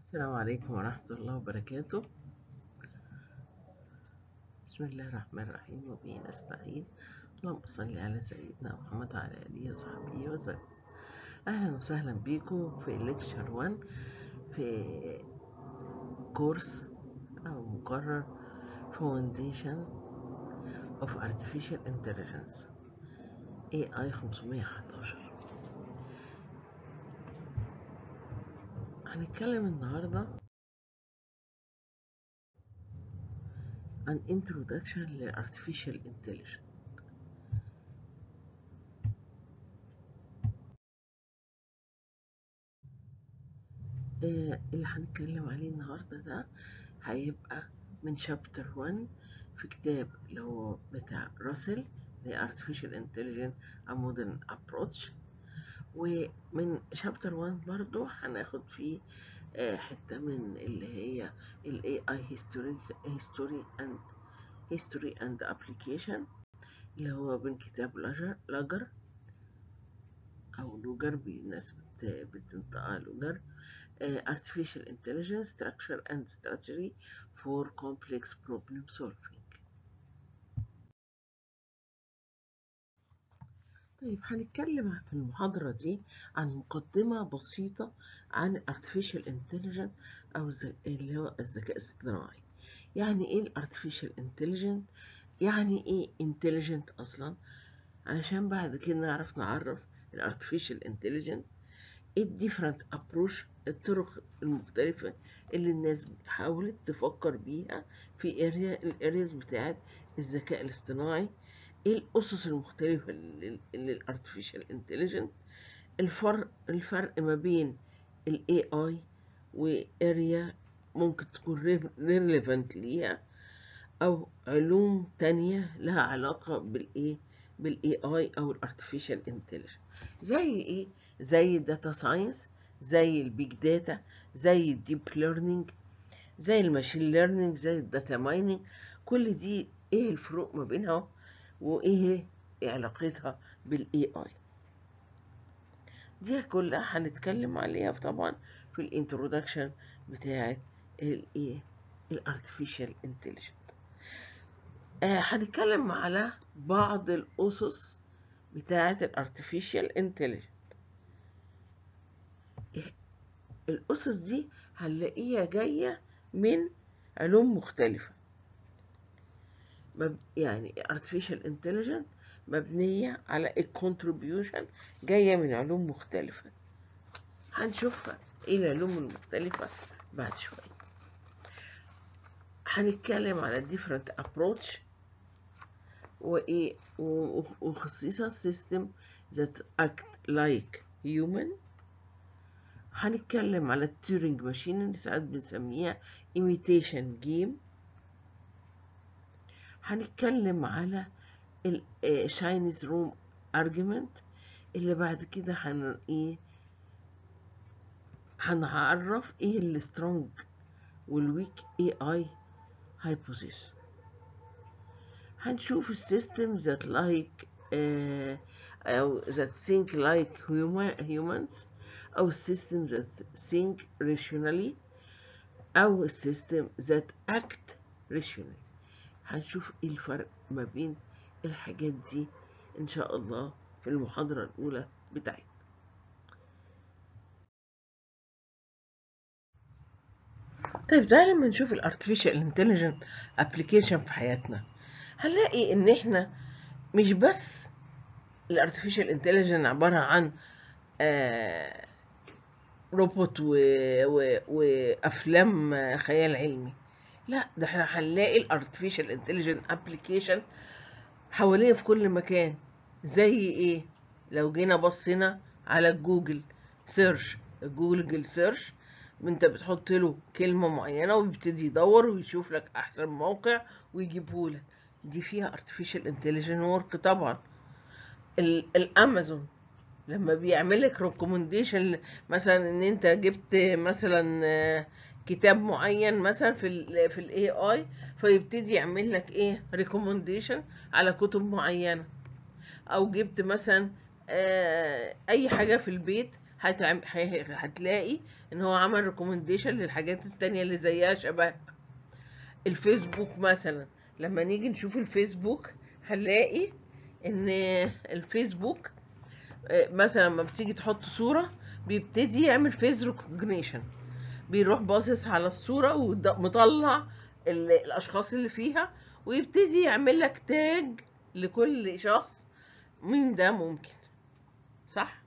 السلام عليكم ورحمة الله وبركاته بسم الله الرحمن الرحيم وبه نستعين اللهم صل على سيدنا محمد وعلى آله وصحبه وسلم أهلا وسهلا بكم في ليكشر 1 في كورس أو مقرر Foundation of Artificial Intelligence AI 511 هنتكلم النهاردة عن introduction ل Artificial Intelligence آه، اللي هنتكلم عليه النهاردة ده هيبقى من شابتر 1 في كتاب اللي هو بتاع راسل ل Artificial Intelligence A Modern Approach ومن شابتر 1 برضو هناخد فيه آه، حتة من اللي هي ال AI History, History and History and Application اللي هو من كتاب لاجر لاجر أو لوجر بالناس بت- بتنطقها لوجر آه، Artificial Intelligence Structure and Strategy for Complex Problem Solving طيب هنتكلم في المحاضرة دي عن مقدمة بسيطة عن Artificial Intelligence أو الز- اللي هو الذكاء الاصطناعي يعني إيه ال Artificial Intelligence يعني إيه Intelligent أصلا علشان بعد كده نعرف نعرف ال Artificial Intelligence إيه ال different approach الطرق المختلفة اللي الناس حاولت تفكر بيها في area الارياز بتاعت الذكاء الاصطناعي ايه الاسس المختلفه للارتفيشال انتليجنت الفرق الفرق ما بين الاي اي واريا ممكن تكون ريليفنت ليها او علوم تانية لها علاقه بالايه بالاي اي او الارتفيشال انتليجنت زي ايه زي الداتا ساينس زي البيج داتا زي الديب ليرنينج زي الماشين ليرنينج زي الداتا مايننج كل دي ايه الفروق ما بينها وايه علاقتها بالاي اي دي كلها هنتكلم عليها طبعا في الانترودكشن بتاعه الايه الارتفيشال انتليجنت هنتكلم على بعض الاسس بتاعه الارتفيشال انتليجنت الاسس دي هنلاقيها جايه من علوم مختلفه مب- يعني artificial intelligence مبنية على الكونتريبيوشن جاية من علوم مختلفة هنشوفها ايه العلوم المختلفة بعد شوية هنتكلم على different approach وايه و- وخصيصا system that act like human هنتكلم على التيورينج ماشين اللي ساعات بنسميها imitation game هنتكلم على الشاينيز روم ارجيومنت اللي بعد كده هن ايه هنعرف ايه السترونج والويك اي اي هايبوثيس هنشوف السيستم ذات لايك او ذات think like human humans او السيستم ذات think rationally او السيستم ذات act rationally هنشوف ايه الفرق ما بين الحاجات دي ان شاء الله في المحاضرة الاولى بتاعتنا طيب تعالى لما نشوف الارتفيشال انتليجنت ابلكيشن في حياتنا هنلاقي ان احنا مش بس الارتفيشال انتليجنت عبارة عن آه روبوت و... و... وافلام آه، خيال علمي لا ده احنا هنلاقي الارتفيشال انتليجنت ابلكيشن حوالينا في كل مكان زي ايه لو جينا بصينا على جوجل سيرش جوجل سيرش انت بتحط له كلمة معينة ويبتدي يدور ويشوف لك احسن موقع ويجيبه لك دي فيها artificial intelligence work طبعا ال- الامازون لما بيعمل لك ريكومنديشن مثلا ان انت جبت مثلا آه، كتاب معين مثلا في ال في الاي اي فيبتدي يعمل لك ايه ريكومنديشن على كتب معينه او جبت مثلا آه، اي حاجه في البيت هتعم... هي- هتلاقي ان هو عمل ريكومنديشن للحاجات التانية اللي زيها شبه الفيسبوك مثلا لما نيجي نشوف الفيسبوك هنلاقي ان الفيسبوك آه، مثلا لما بتيجي تحط صورة بيبتدي يعمل فيس ريكوجنيشن بيروح باصص على الصورة ومطلع ال- الاشخاص اللي فيها ويبتدي يعمل لك تاج لكل شخص مين ده ممكن صح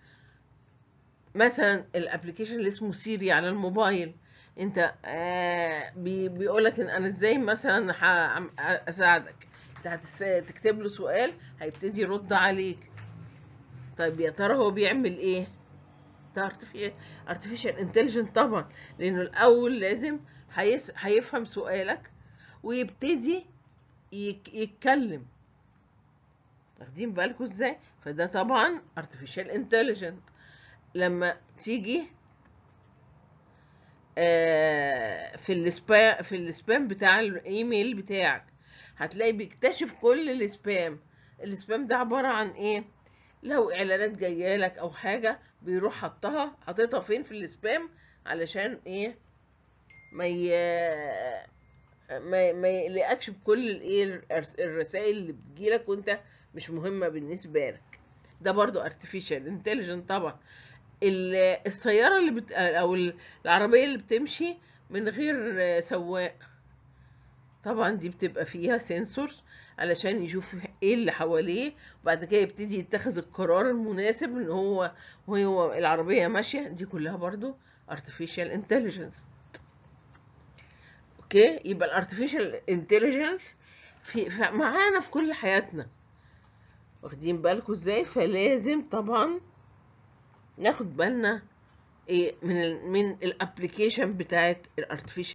مثلا الابلكيشن اللي اسمه سيري على الموبايل انت آه بي بيقولك ان انا ازاي مثلا ه- اساعدك انت هتس- تكتب له سؤال هيبتدي يرد عليك طيب يا ترى هو بيعمل ايه ده artificial intelligent طبعا لانه الاول لازم هيس هيفهم سؤالك ويبتدي يك يتكلم واخدين بالكم ازاي فده طبعا artificial intelligent لما تيجي آه، في السبام في السبام بتاع الايميل بتاعك هتلاقي بيكتشف كل السبام السبام ده عبارة عن ايه لو اعلانات جايه لك او حاجه بيروح حطها حاططها فين في السبام علشان ايه ما ي... ما ما يقلقكش بكل الايه الرسائل اللي بتجيلك وانت مش مهمه بالنسبه لك ده برضو artificial intelligent طبعا ال- السياره اللي بت... او ال- العربيه اللي بتمشي من غير سواق طبعا دي بتبقى فيها سنسورز علشان يشوف ايه اللي حواليه وبعد كده يبتدي يتخذ القرار المناسب ان هو وهو العربية ماشية دي كلها برضو artificial intelligence اوكي يبقى الارتفيشال انتليجنس في في- معانا في كل حياتنا واخدين بالكم ازاي فلازم طبعا ناخد بالنا ايه من ال من الابلكيشن بتاعت الارتفيشال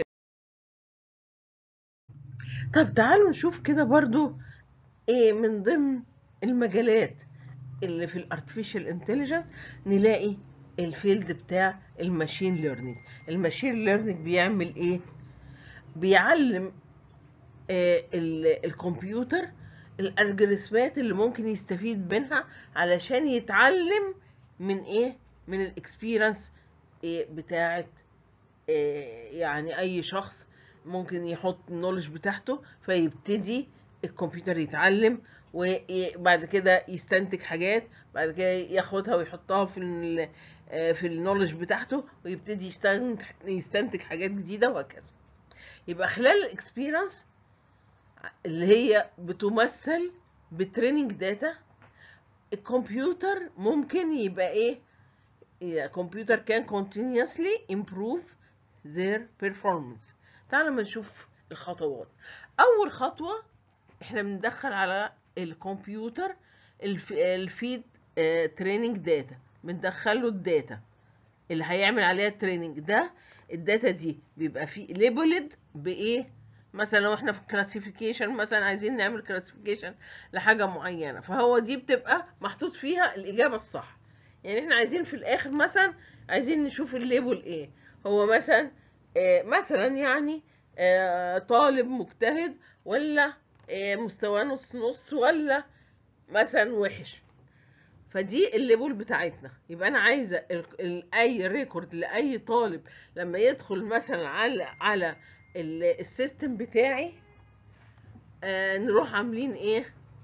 طب تعالوا نشوف كده برضو ايه من ضمن المجالات اللي في الارتفيشال انتليجنس نلاقي الفيلد بتاع الماشين ليرنينج الماشين ليرنينج بيعمل ايه بيعلم آه، ال- الكمبيوتر الالجوريزمات اللي ممكن يستفيد منها علشان يتعلم من ايه من الاكسبيرنس إيه بتاعت إيه يعني اي شخص ممكن يحط النولج بتاعته فيبتدي الكمبيوتر يتعلم وبعد كده يستنتج حاجات بعد كده ياخدها ويحطها في ال آه، في النولج بتاعته ويبتدي يستنتج يستنتج حاجات جديده وهكذا يبقى خلال الاكسبيرنس اللي هي بتمثل بتريننج داتا الكمبيوتر ممكن يبقى ايه الكمبيوتر can continuously improve their performance تعالوا ما نشوف الخطوات اول خطوه احنا بندخل على الكمبيوتر الف- الفيد تريننج داتا بندخله الداتا اللي هيعمل عليها التريننج ده الداتا دي بيبقى فيه ليبلد بايه مثلا لو احنا في كلاسيفيكيشن مثلا عايزين نعمل كلاسيفيكيشن لحاجه معينه فهو دي بتبقى محطوط فيها الاجابه الصح يعني احنا عايزين في الاخر مثلا عايزين نشوف الليبل ايه هو مثلا آه مثلا يعني آه طالب مجتهد ولا آه مستواه نص نص ولا مثلا وحش فدي الليبل بتاعتنا يبقى انا عايزه ال- ال- اي ريكورد لاي طالب لما يدخل مثلا على على ال- السيستم بتاعي آه نروح عاملين ايه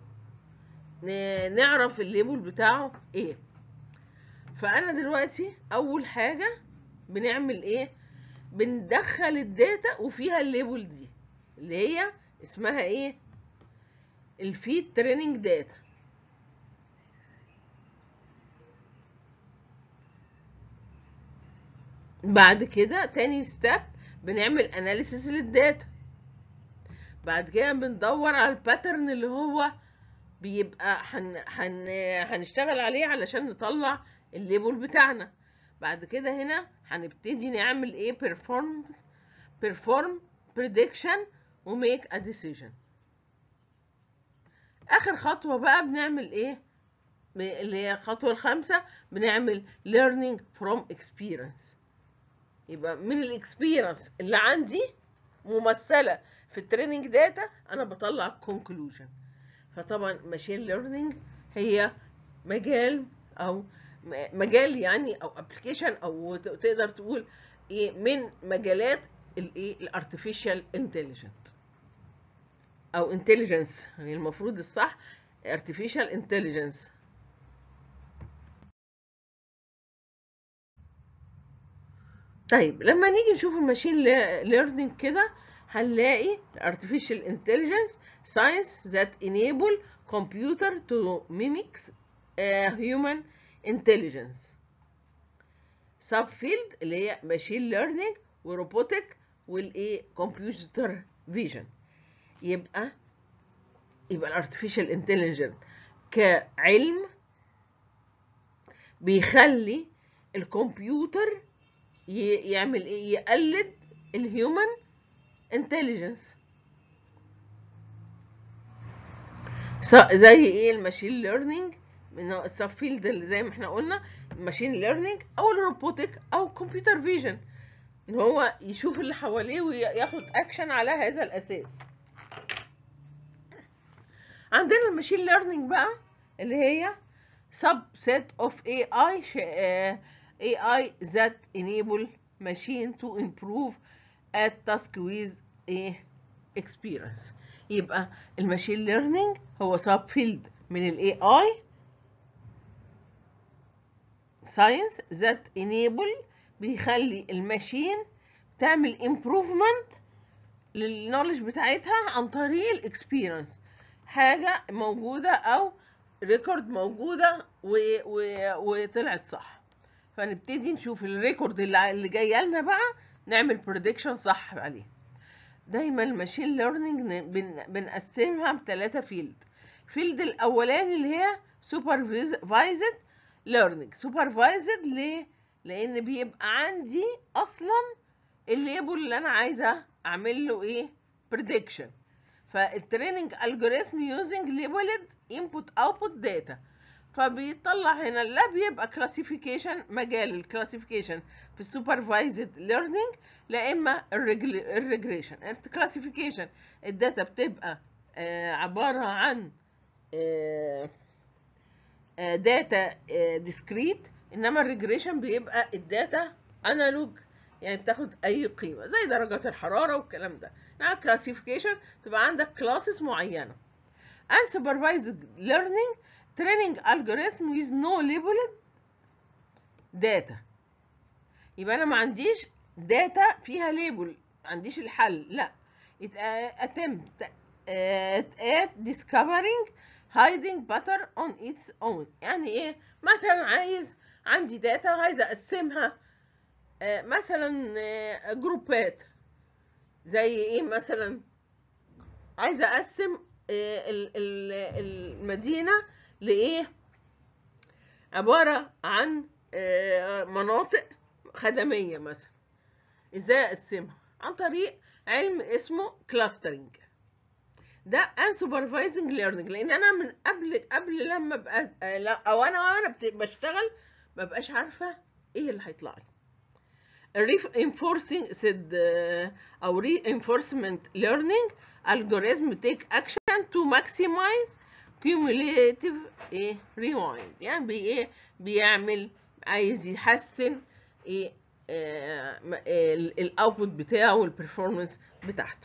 ن- نعرف الليبل بتاعه ايه فانا دلوقتي اول حاجه بنعمل ايه بندخل الداتا وفيها الليبل دي اللي هي اسمها ايه الفيد تريننج داتا بعد كده تاني ستيب بنعمل اناليسيس للداتا بعد كده بندور على الباترن اللي هو بيبقى هن... هن... هنشتغل عليه علشان نطلع الليبل بتاعنا بعد كده هنا هنبتدي نعمل ايه perform perform prediction وميك a decision اخر خطوة بقى بنعمل ايه ب- اللي هي الخطوة الخامسة بنعمل learning from experience يبقى من الاكسبيرينس اللي عندي ممثلة في التريننج داتا انا بطلع conclusion فطبعا ماشين ليرنينج هي مجال او مجال يعني او ابلكيشن او تقدر تقول ايه من مجالات الايه الارتفيشال انتليجنت او انتليجنس يعني المفروض الصح artificial intelligence طيب لما نيجي نشوف الماشين ليرنينج كده هنلاقي artificial intelligence science that enable computer to mimic uh, human intelligence subfield اللي هي machine learning وروبوتك والايه computer vision يبقى يبقى الارتفيشال انتليجنت كعلم بيخلي الكمبيوتر يعمل ايه يقلد الهيومن انتليجنس زي ايه الماشين ليرنينج من السب فيلد اللي زي ما احنا قلنا الماشين ليرنينج او الروبوتك او كمبيوتر فيجن ان هو يشوف اللي حواليه وياخد اكشن على هذا الاساس عندنا الماشين ليرنينج بقى اللي هي subset of AI AI that enable machine to improve at task with a experience يبقى الماشين ليرنينج هو سب فيلد من الاي اي ساينس ذات enable بيخلي الماشين تعمل improvement للنولج بتاعتها عن طريق الاكسبيرينس حاجه موجوده او ريكورد موجوده و... و... وطلعت صح فنبتدي نشوف الريكورد اللي, اللي جايه لنا بقى نعمل بريدكشن صح عليه دايما الماشين ليرنينج بن... بنقسمها بثلاثه فيلد فيلد الاولاني اللي هي سوبرفايزد ليرنينج سوبرفايزد ليه لان بيبقى عندي اصلا الليبل اللي انا عايزه اعمل له ايه بريدكشن فالتريننج الجوريزم يوزنج ليبلد انبوت اوتبوت داتا فبيطلع هنا لا بيبقى كلاسيفيكيشن مجال الكلاسيفيكيشن في السوبرفايزد ليرنينج لا اما الريجريشن الكلاسيفيكيشن الداتا بتبقى آه عباره عن آه آه داتا ديسكريت انما الريجريشن بيبقى الداتا انالوج يعني بتاخد اي قيمه زي درجه الحراره والكلام ده مع كلاسيفيكيشن تبقى عندك كلاسز معينه unsupervised learning training algorithm with no labeled data يبقى انا ما عنديش داتا فيها ليبل ما عنديش الحل لا it attempt at discovering hiding pattern on its own يعني ايه مثلا عايز عندي داتا عايزه اقسمها مثلا جروبات زي ايه مثلا عايزه اقسم المدينه لايه عباره عن مناطق خدميه مثلا ازاي اقسمها عن طريق علم اسمه كلاسترنج ده unsupervising learning لان انا من قبل قبل لما ابقى او انا وانا بشتغل ما بقاش عارفه ايه اللي هيطلع لي reinforcing said uh, او reinforcement learning algorithm take action to maximize cumulative ايه rewind يعني بي ايه بيعمل عايز يحسن ايه الاوتبوت بتاعه والبرفورمانس بتاعته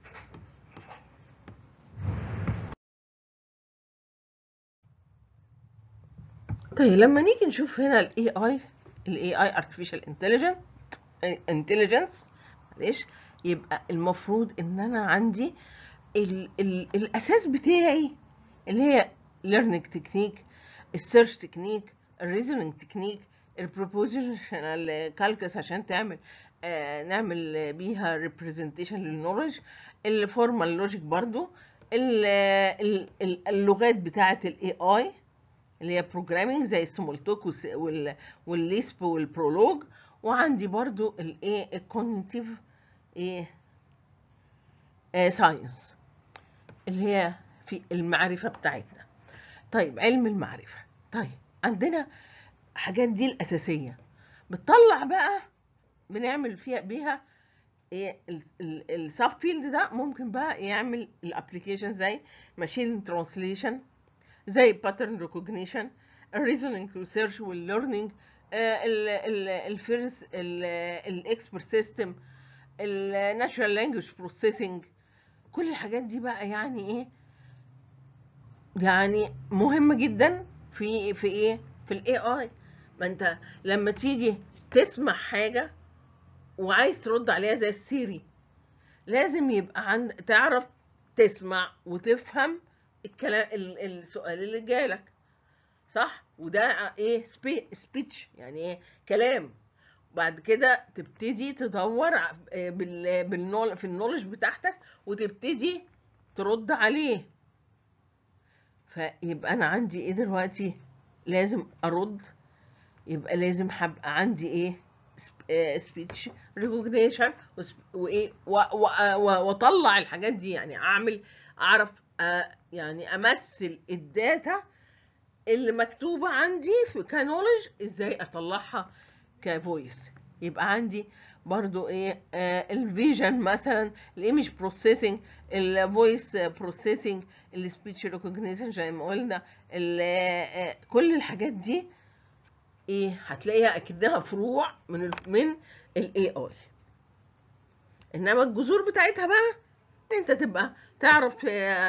طيب لما نيجي نشوف هنا الاي اي الاي اي artificial intelligence intelligence معلش يبقى المفروض ان انا عندي ال ال الاساس بتاعي اللي هي learning technique السيرش تكنيك الريزونينج تكنيك البروبوزيشنال كالكس عشان تعمل آه نعمل بيها ريبريزنتيشن للنولج الفورمال لوجيك برضو ال ال اللغات بتاعه الاي اي اللي هي بروجرامينج زي السمول توك والليسب والبرولوج وعندي برضو الايه الكونتيف ايه ساينس اللي هي في المعرفه بتاعتنا طيب علم المعرفه طيب عندنا حاجات دي الاساسيه بتطلع بقى بنعمل فيها بيها ايه السب فيلد ده ممكن بقى يعمل الابلكيشن زي ماشين ترانسليشن زي باترن ريكوجنيشن الريزونينج ريسيرش والليرنينج الفيرس الاكسبرت سيستم الناتشورال لانجوج بروسيسنج كل الحاجات دي بقى يعني ايه يعني مهمه جدا في في ايه في الاي اي ما انت لما تيجي تسمع حاجه وعايز ترد عليها زي السيري لازم يبقى عند تعرف تسمع وتفهم الكلام السؤال اللي جالك صح وده ايه سبيتش يعني ايه كلام بعد كده تبتدي تدور بال بالنول في النولج بتاعتك وتبتدي ترد عليه فيبقى انا عندي ايه دلوقتي لازم ارد يبقى لازم هبقى عندي ايه سبيتش ريكوجنيشن وايه واطلع الحاجات دي يعني اعمل اعرف يعني امثل الداتا اللي مكتوبه عندي في كنولج ازاي اطلعها كفويس يبقى عندي برضو ايه آه الفيجن مثلا الايمج بروسيسنج الفويس بروسيسنج السبيتش ريكوجنيشن زي ما قلنا آه كل الحاجات دي ايه هتلاقيها اكنها فروع من ال من الاي اي انما الجذور بتاعتها بقى انت تبقى تعرف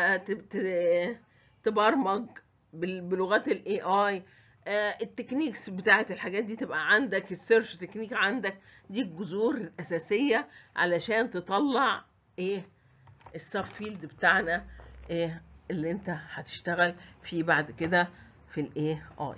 تبرمج بلغات الاي اي التكنيكس بتاعت الحاجات دي تبقى عندك السيرش تكنيك عندك دي الجذور الاساسيه علشان تطلع ايه السب فيلد بتاعنا ايه اللي انت هتشتغل فيه بعد كده في الاي اي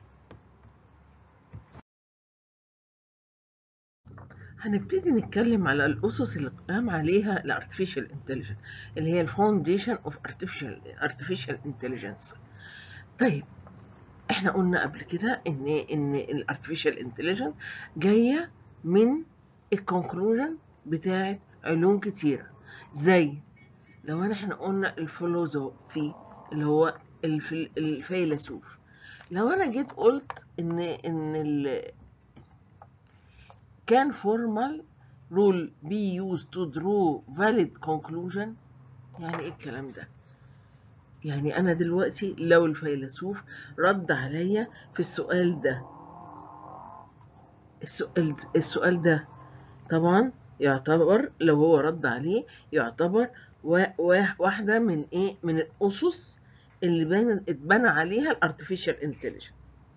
هنبتدي نتكلم على الاسس اللي قام عليها الارتفيشال انتليجنس اللي هي الفاونديشن اوف ارتفيشال ارتفيشال انتليجنس طيب احنا قلنا قبل كده ان ان الارتفيشال انتليجنس جايه من الكونكلوجن بتاعه علوم كتيره زي لو انا احنا قلنا الفيلوزوفي اللي هو الفيلسوف لو انا جيت قلت ان ان ال can formal rule be used to draw valid conclusion يعني ايه الكلام ده يعني انا دلوقتي لو الفيلسوف رد عليا في السؤال ده السؤال السؤال ده طبعا يعتبر لو هو رد عليه يعتبر واحدة من ايه من الاسس اللي بان اتبنى عليها الارتفيشال انتليجنس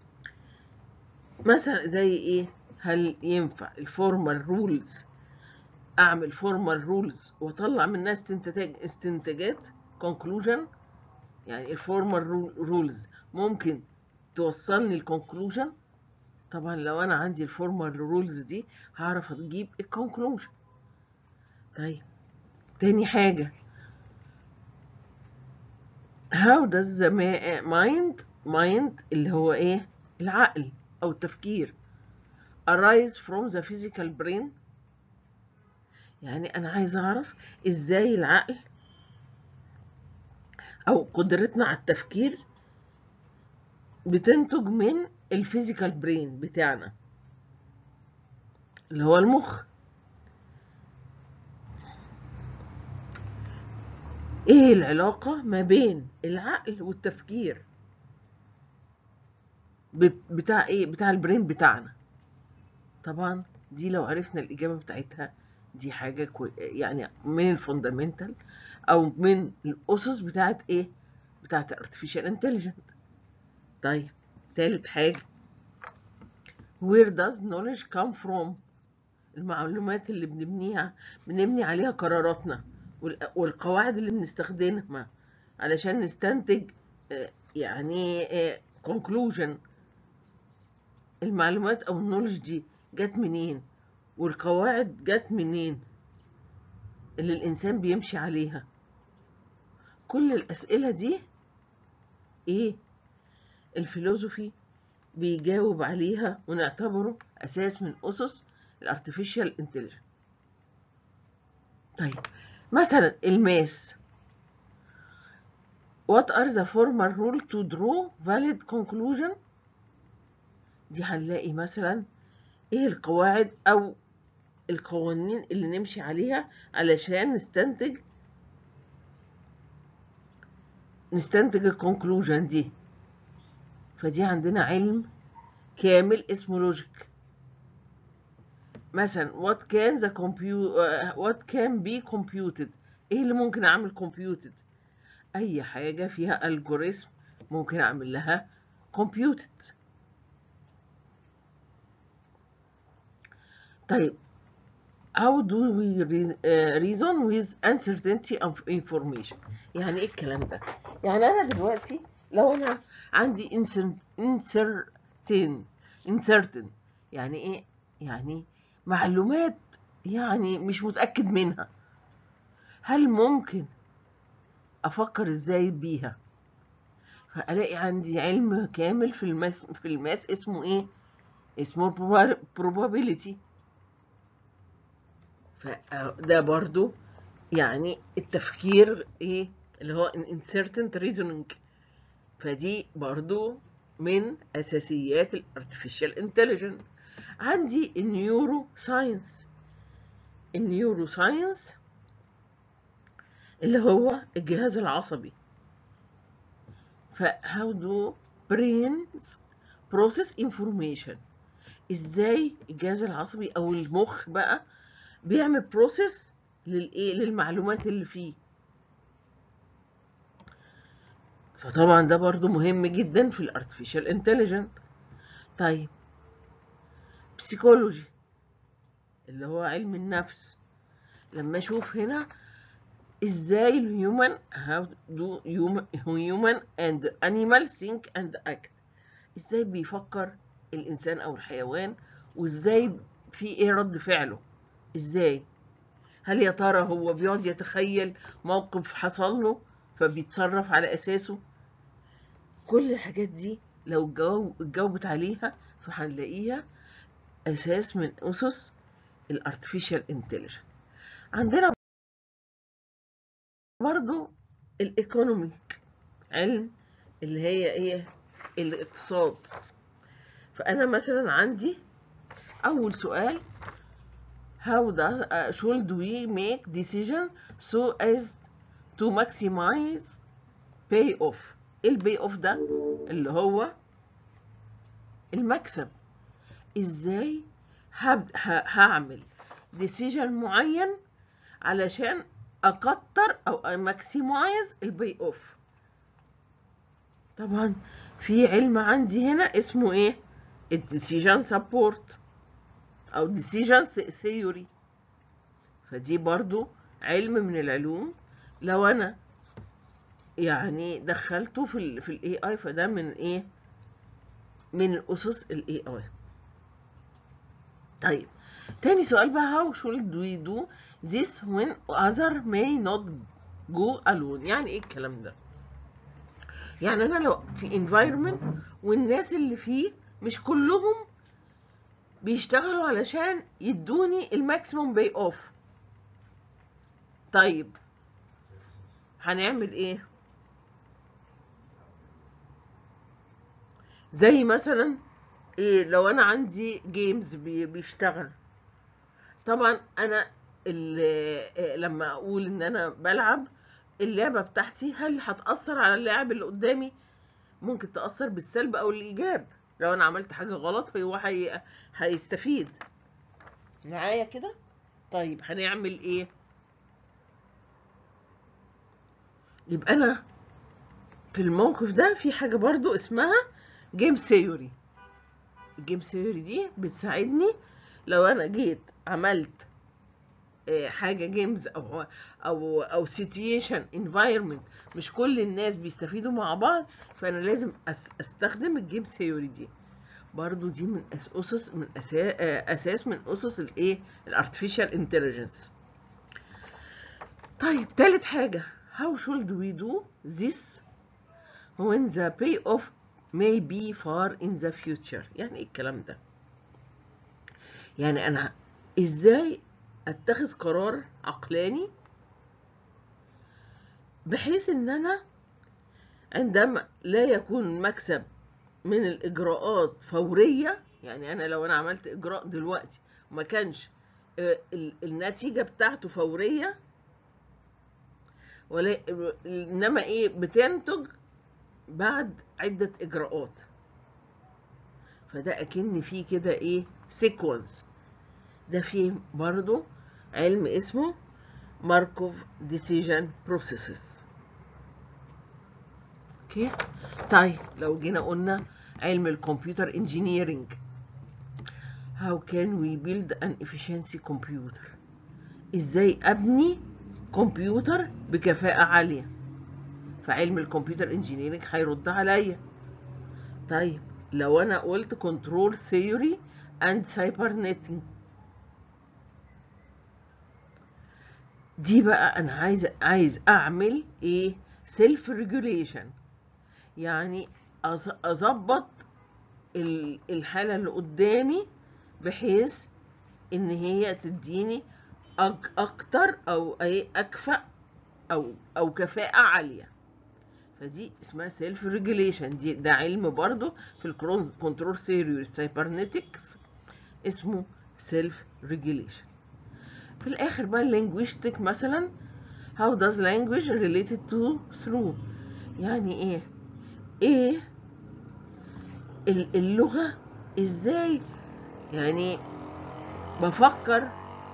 مثلا زي ايه هل ينفع الفورمال رولز اعمل فورمال رولز واطلع منها استنتاج استنتاجات كونكلوجن يعني الفورمال رولز ممكن توصلني الكونكلوجن طبعا لو انا عندي الفورمال رولز دي هعرف اجيب الكونكلوجن طيب تاني حاجة how does the mind mind اللي هو ايه العقل او التفكير arise from the physical brain يعني انا عايز اعرف ازاي العقل او قدرتنا على التفكير بتنتج من الفيزيكال برين بتاعنا اللي هو المخ ايه العلاقة ما بين العقل والتفكير بتاع ايه بتاع البرين بتاعنا طبعا دي لو عرفنا الإجابة بتاعتها دي حاجة كوي... يعني من الفوندامنتال أو من الأسس بتاعت إيه؟ بتاعت artificial intelligence طيب تالت حاجة where does knowledge come from المعلومات اللي بنبنيها بنبني عليها قراراتنا والقواعد اللي بنستخدمها علشان نستنتج يعني conclusion المعلومات أو النولج دي جت منين والقواعد جت منين اللي الإنسان بيمشي عليها كل الأسئلة دي إيه الفيلوزوفي بيجاوب عليها ونعتبره أساس من أسس الارتفيشال انتليجنس طيب مثلا الماس What are the formal rule to draw valid conclusion دي هنلاقي مثلا ايه القواعد او القوانين اللي نمشي عليها علشان نستنتج نستنتج الكونكلوجن دي فدي عندنا علم كامل اسمه لوجيك مثلا what can the compu uh, what can be computed ايه اللي ممكن اعمل computed اي حاجة فيها algorithm ممكن اعمل لها computed طيب how do we reason with uncertainty of information يعني ايه الكلام ده يعني انا دلوقتي لو انا عندي uncertain uncertain يعني ايه يعني معلومات يعني مش متأكد منها هل ممكن افكر ازاي بيها فالاقي عندي علم كامل في الماس في الماس اسمه ايه اسمه probability فده برضو يعني التفكير ايه اللي هو uncertain reasoning فدي برضو من اساسيات الارتفيشال انتليجنت عندي النيورو ساينس النيورو ساينس اللي هو الجهاز العصبي ف how do brains process information ازاي الجهاز العصبي او المخ بقى بيعمل بروسيس للايه للمعلومات اللي فيه فطبعا ده برضو مهم جدا في الارتفيشال انتليجنت طيب بسيكولوجي اللي هو علم النفس لما اشوف هنا ازاي الهيومن how do human and animal think and act ازاي بيفكر الانسان او الحيوان وازاي في ايه رد فعله ازاي هل يا ترى هو بيقعد يتخيل موقف حصل له فبيتصرف على اساسه كل الحاجات دي لو جاوبت عليها فهنلاقيها اساس من اسس الارتفيشال انتليجنت عندنا برضو الايكونوميك علم اللي هي ايه الاقتصاد فانا مثلا عندي اول سؤال how does uh, should we make decision so as to maximize pay off ايه البي اوف ده اللي هو المكسب ازاي هعمل decision معين علشان اكتر او ماكسيمايز البي اوف طبعا في علم عندي هنا اسمه ايه الديسيجن سبورت او ديسيجن ثيوري فدي برضو علم من العلوم لو انا يعني دخلته في ال في الاي اي فده من ايه من الاسس الاي اي طيب تاني سؤال بقى how should we do this when other may not go alone يعني ايه الكلام ده يعني انا لو في environment والناس اللي فيه مش كلهم بيشتغلوا علشان يدوني الماكسيموم باي اوف طيب هنعمل ايه زي مثلا ايه لو انا عندي جيمز بيشتغل طبعا انا اللي لما اقول ان انا بلعب اللعبه بتاعتي هل هتاثر على اللاعب اللي قدامي ممكن تاثر بالسلب او الايجاب لو انا عملت حاجه غلط هو هي... هيستفيد معايا كده طيب هنعمل ايه يبقى انا في الموقف ده في حاجه برضو اسمها جيم ثيوري الجيم ثيوري دي بتساعدني لو انا جيت عملت حاجه جيمز او او او سيتويشن انفايرمنت مش كل الناس بيستفيدوا مع بعض فانا لازم استخدم الجيم ثيوري دي برضو دي من اسس من اساس من اسس الايه الارتفيشال انتليجنس طيب تالت حاجه how should we do this when the payoff may be far in the future يعني ايه الكلام ده يعني انا ازاي اتخذ قرار عقلاني بحيث ان انا عندما لا يكون مكسب من الاجراءات فوريه يعني انا لو انا عملت اجراء دلوقتي وما كانش النتيجه بتاعته فوريه ولا انما ايه بتنتج بعد عده اجراءات فده اكن فيه كده ايه سيكونس ده فيه برضو علم اسمه ماركوف ديسيجن بروسيسز اوكي طيب لو جينا قلنا علم الكمبيوتر انجينيرنج how can we build an efficiency computer ازاي ابني كمبيوتر بكفاءة عالية فعلم الكمبيوتر انجينيرنج هيرد عليا طيب لو انا قلت كنترول ثيوري اند سايبرنيتنج دي بقى انا عايز عايز اعمل ايه سيلف ريجوليشن يعني اظبط الحاله اللي قدامي بحيث ان هي تديني اكتر او ايه اكفأ او او كفاءه عاليه فدي اسمها سيلف ريجوليشن دي ده علم برضو في الكنترول ثيوري والسايبرنتكس اسمه سيلف ريجوليشن في الاخر بقى اللينجويستيك مثلا how does language related to through يعني ايه ايه اللغة ازاي يعني بفكر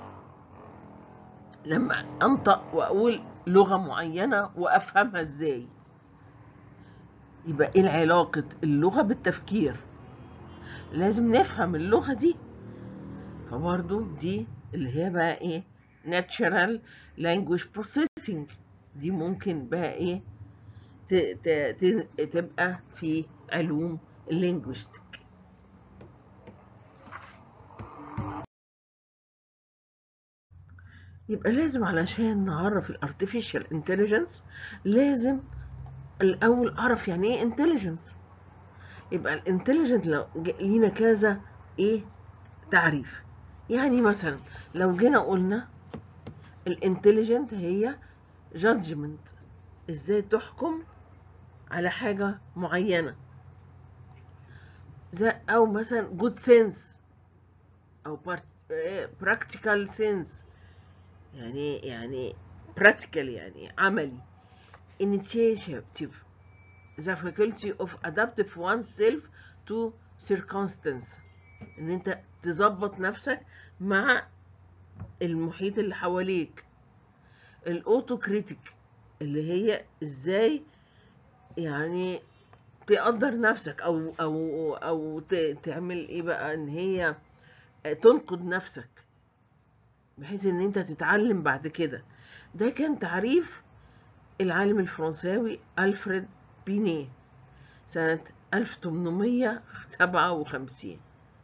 لما انطق واقول لغة معينة وافهمها ازاي يبقى ايه العلاقة اللغة بالتفكير لازم نفهم اللغة دي فبرضو دي اللي هي بقى ايه natural language processing دي ممكن بقى ايه تبقى في علوم اللينجويستيك يبقى لازم علشان نعرف الارتفيشال انتليجنس لازم الاول اعرف يعني ايه انتليجنس يبقى الانتليجنت لو لينا كذا ايه تعريف يعني مثلا لو جينا قلنا الانتليجنت هي جادجمنت ازاي تحكم على حاجة معينة زي او مثلا جود سنس او براكتيكال سنس يعني يعني practical يعني عملي initiative the faculty of adaptive oneself to circumstance ان انت تظبط نفسك مع المحيط اللي حواليك الاوتو كريتيك اللي هي ازاي يعني تقدر نفسك او او او تعمل ايه بقى ان هي تنقد نفسك بحيث ان انت تتعلم بعد كده ده كان تعريف العالم الفرنساوي ألفريد بينيه سنة 1857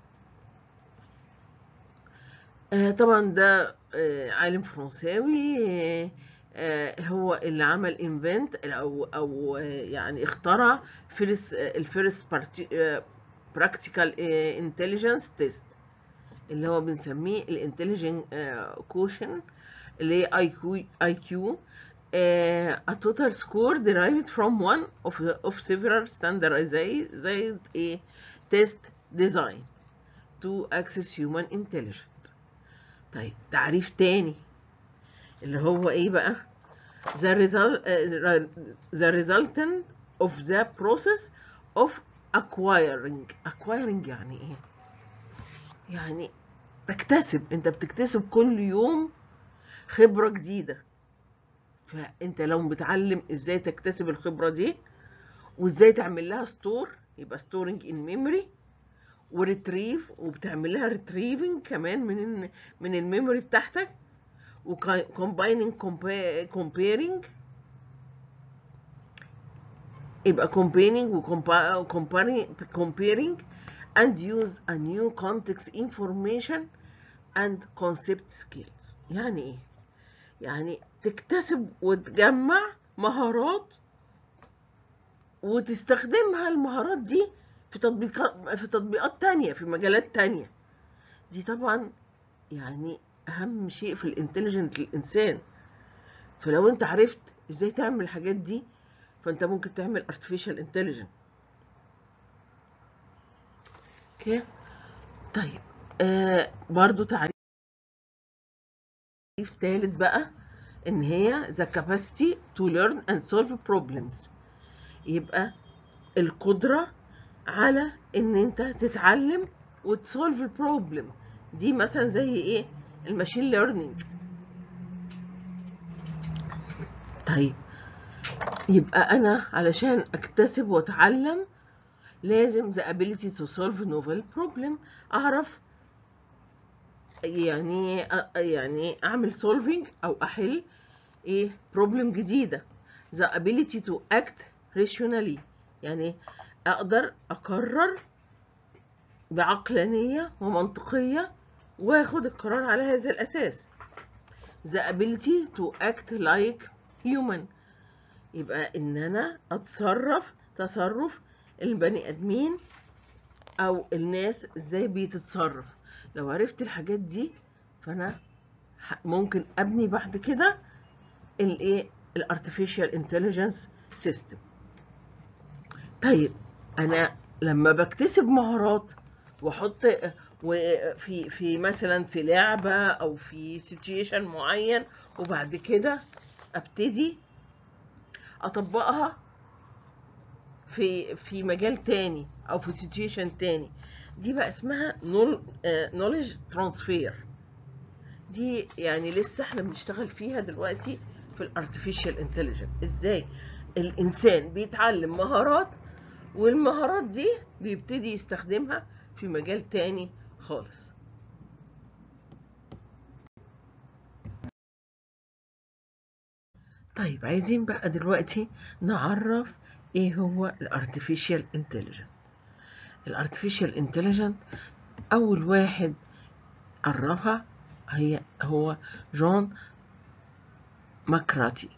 آه طبعا ده آه عالم فرنساوي آه هو اللي عمل انفنت او او يعني اخترع فيرست الفيرست براكتيكال انتليجنس تيست اللي هو بنسميه الانتليجنت كوشن اللي هي اي كيو اي كيو a total score derived from one of, of several standardized a test design to access human intelligence طيب تعريف تاني اللي هو ايه بقى the result uh, the resultant of the process of acquiring acquiring يعني ايه يعني تكتسب انت بتكتسب كل يوم خبرة جديدة فانت لو بتعلم ازاي تكتسب الخبرة دي وازاي تعمل لها ستور يبقى ستورنج ان ميموري وريتريف وبتعمل لها ريتريفنج كمان من من الميموري بتاعتك وكومبايننج كومبيرنج يبقى comparing comparing and use a new context information and concept skills يعني ايه يعني تكتسب وتجمع مهارات وتستخدمها المهارات دي في تطبيقات في تطبيقات تانية في مجالات تانية دي طبعا يعني اهم شيء في الانتليجنت للانسان فلو انت عرفت ازاي تعمل الحاجات دي فانت ممكن تعمل artificial intelligence اوكي طيب آه برضو تعريف تالت بقى ان هي the capacity to learn and solve problems يبقى القدرة على ان انت تتعلم وتسولف البروبلم دي مثلا زي ايه الماشين ليرنينج طيب يبقى انا علشان اكتسب واتعلم لازم the ability to solve novel problem اعرف يعني يعني اعمل solving او احل ايه problem جديده the ability to act rationally يعني اقدر اقرر بعقلانيه ومنطقيه واخد القرار على هذا الاساس the ability to act like human يبقى ان انا اتصرف تصرف البني ادمين او الناس ازاي بتتصرف لو عرفت الحاجات دي فانا ممكن ابني بعد كده الايه الارتفيشال انتليجنس سيستم طيب انا لما بكتسب مهارات واحط وفي في مثلا في لعبه او في سيتويشن معين وبعد كده ابتدي اطبقها في في مجال تاني او في سيتويشن تاني دي بقى اسمها نولج ترانسفير دي يعني لسه احنا بنشتغل فيها دلوقتي في الارتفيشال انتليجنس ازاي الانسان بيتعلم مهارات والمهارات دي بيبتدي يستخدمها في مجال تاني خالص طيب عايزين بقى دلوقتي نعرف ايه هو الارتفيشال انتليجنت الارتفيشال انتليجنت اول واحد عرفها هي هو جون ماكراتي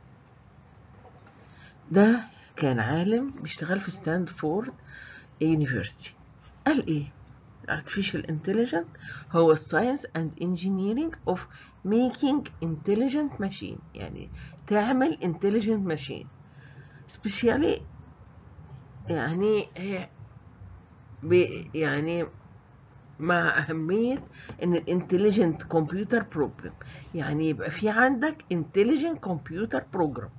ده كان عالم بيشتغل في ستانفورد يونيفرسيتي قال ايه الارتفيشال انتليجنت هو الساينس اند انجينيرنج اوف ميكينج انتليجنت ماشين يعني تعمل انتليجنت ماشين سبيشالي يعني يعني مع أهمية إن الانتليجنت كمبيوتر بروجرام يعني يبقى في عندك انتليجنت كمبيوتر بروجرام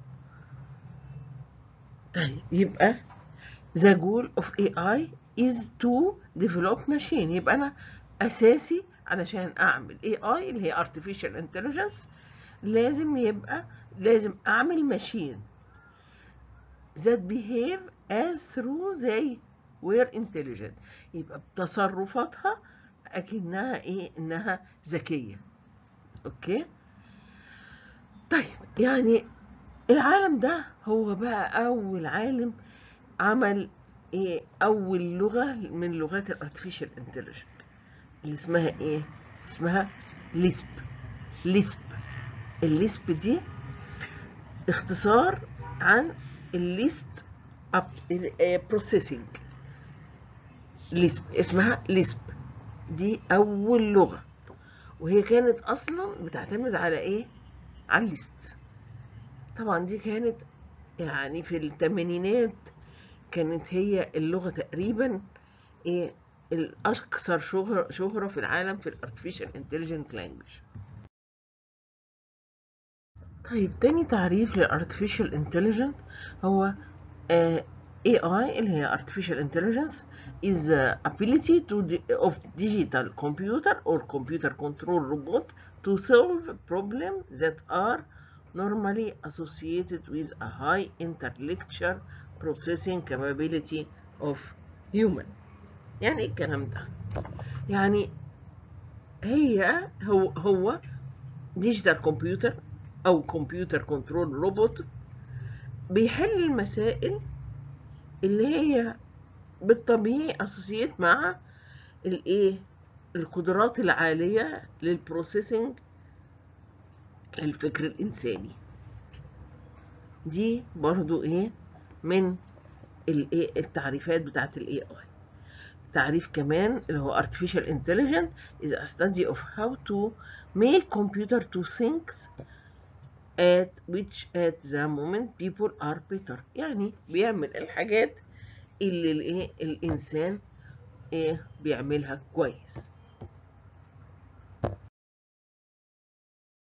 طيب يبقى the goal of AI is to develop machine يبقى أنا أساسي علشان أعمل AI اللي هي artificial intelligence لازم يبقى لازم أعمل ماشين that behave as through they were intelligent يبقى بتصرفاتها اكنها ايه انها ذكيه اوكي طيب يعني العالم ده هو بقى اول عالم عمل ايه اول لغه من لغات الارتفيشال انتليجنت اللي اسمها ايه اسمها ليسب ليسب الليسب دي اختصار عن الليست بروسيسنج ليسب اسمها ليسب دي اول لغه وهي كانت اصلا بتعتمد على ايه على الليست طبعا دي كانت يعني في الثمانينات كانت هي اللغه تقريبا ايه الاكثر شهره شهره في العالم في الارتفيشال انتليجنت لانجوج طيب تاني تعريف للارتفيشال انتليجنت هو آه AI اللي هي artificial intelligence is the ability to of digital computer or computer control robot to solve problems that are normally associated with a high intellectual processing capability of human يعني ايه الكلام ده يعني هي هو هو ديجيتال كمبيوتر او كمبيوتر كنترول روبوت بيحل المسائل اللي هي بالطبيعي اسوسيت مع الايه القدرات العاليه للبروسيسنج للفكر الانساني دي برضو ايه من الايه التعريفات بتاعت الاي اي تعريف كمان اللي هو artificial intelligence is a study of how to make computer to think at which at the moment people are better يعني بيعمل الحاجات اللي الايه الانسان ايه بيعملها كويس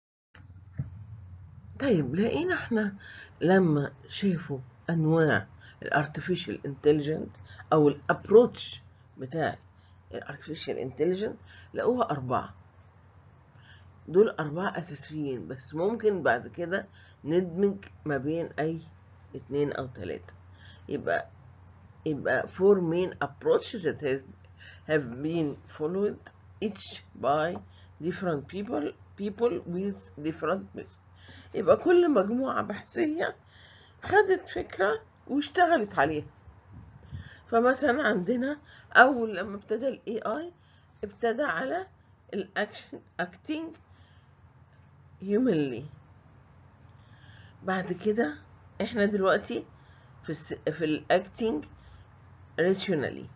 طيب لقينا احنا لما شافوا انواع الارتفيشال انتليجنت او الابروتش بتاع الارتفيشال انتليجنت لقوها اربعه دول اربعه اساسيين بس ممكن بعد كده ندمج ما بين اي اتنين او تلاته يبقى يبقى four main approaches that has, have been followed each by different people people with different methods يبقى كل مجموعة بحثية خدت فكرة واشتغلت عليها فمثلا عندنا أول لما ابتدى ال AI ابتدى على الأكشن acting humanly بعد كده احنا دلوقتي في الس... في الاكتنج rationally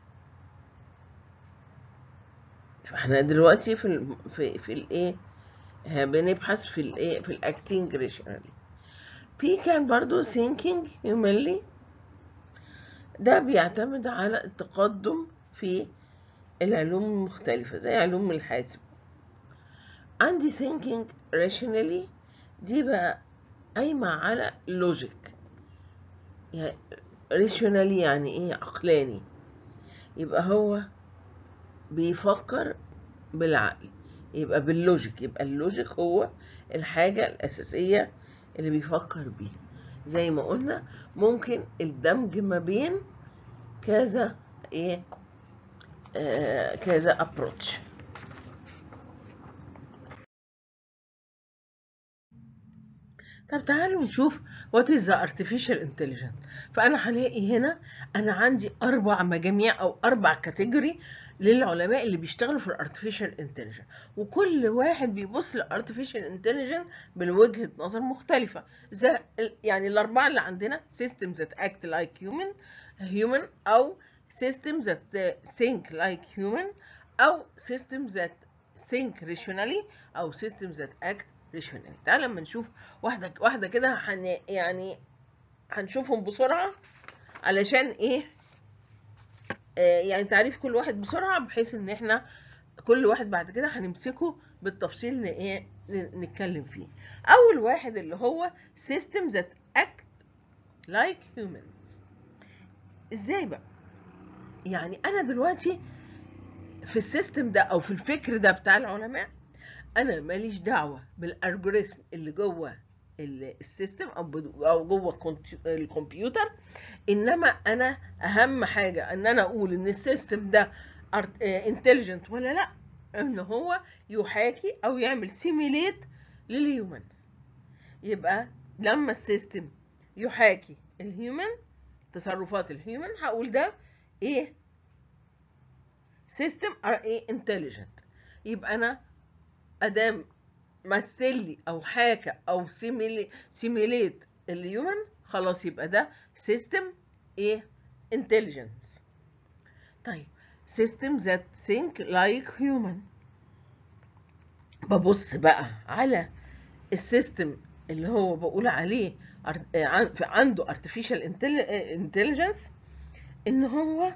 احنا دلوقتي في ال... في في الايه بنبحث في الايه في الاكتنج rationally في كان برضو thinking humanly ده بيعتمد على التقدم في العلوم المختلفة زي علوم الحاسب عندي thinking rationally دي بقى قايمة على logic يعني rationally يعني ايه عقلاني يبقى هو بيفكر بالعقل يبقى باللوجيك يبقى اللوجيك هو الحاجة الأساسية اللي بيفكر بيها زي ما قلنا ممكن الدمج ما بين كذا ايه آه كذا ابروتش طب تعالوا نشوف what is the artificial intelligence فأنا هلاقي هنا أنا عندي أربع مجاميع أو أربع كاتيجوري للعلماء اللي بيشتغلوا في الارتفيشال انتليجنس وكل واحد بيبص للارتفيشال انتليجنس بوجهه نظر مختلفه زي يعني الاربعه اللي عندنا systems that act like human human او systems that think like human او systems that think rationally او systems that act rationally تعال لما نشوف واحده واحده كده هن يعني هنشوفهم بسرعه علشان ايه يعني تعريف كل واحد بسرعة بحيث ان احنا كل واحد بعد كده هنمسكه بالتفصيل ايه نتكلم فيه اول واحد اللي هو systems that act like humans ازاي بقى يعني انا دلوقتي في السيستم ده او في الفكر ده بتاع العلماء انا ماليش دعوة بالالجوريثم اللي جوه السيستم او او جوه الكمبيوتر انما انا اهم حاجه ان انا اقول ان السيستم ده انتليجنت ولا لا ان هو يحاكي او يعمل سيميليت للهيومن يبقى لما السيستم يحاكي الهيومن تصرفات الهيومن هقول ده ايه سيستم ايه انتليجنت يبقى انا ادام مثل لي او حاكى او سيميلي سيميليت الهيومن خلاص يبقى ده سيستم ايه intelligence طيب system that think like human ببص بقى على السيستم اللي هو بقول عليه عنده artificial intelligence ان هو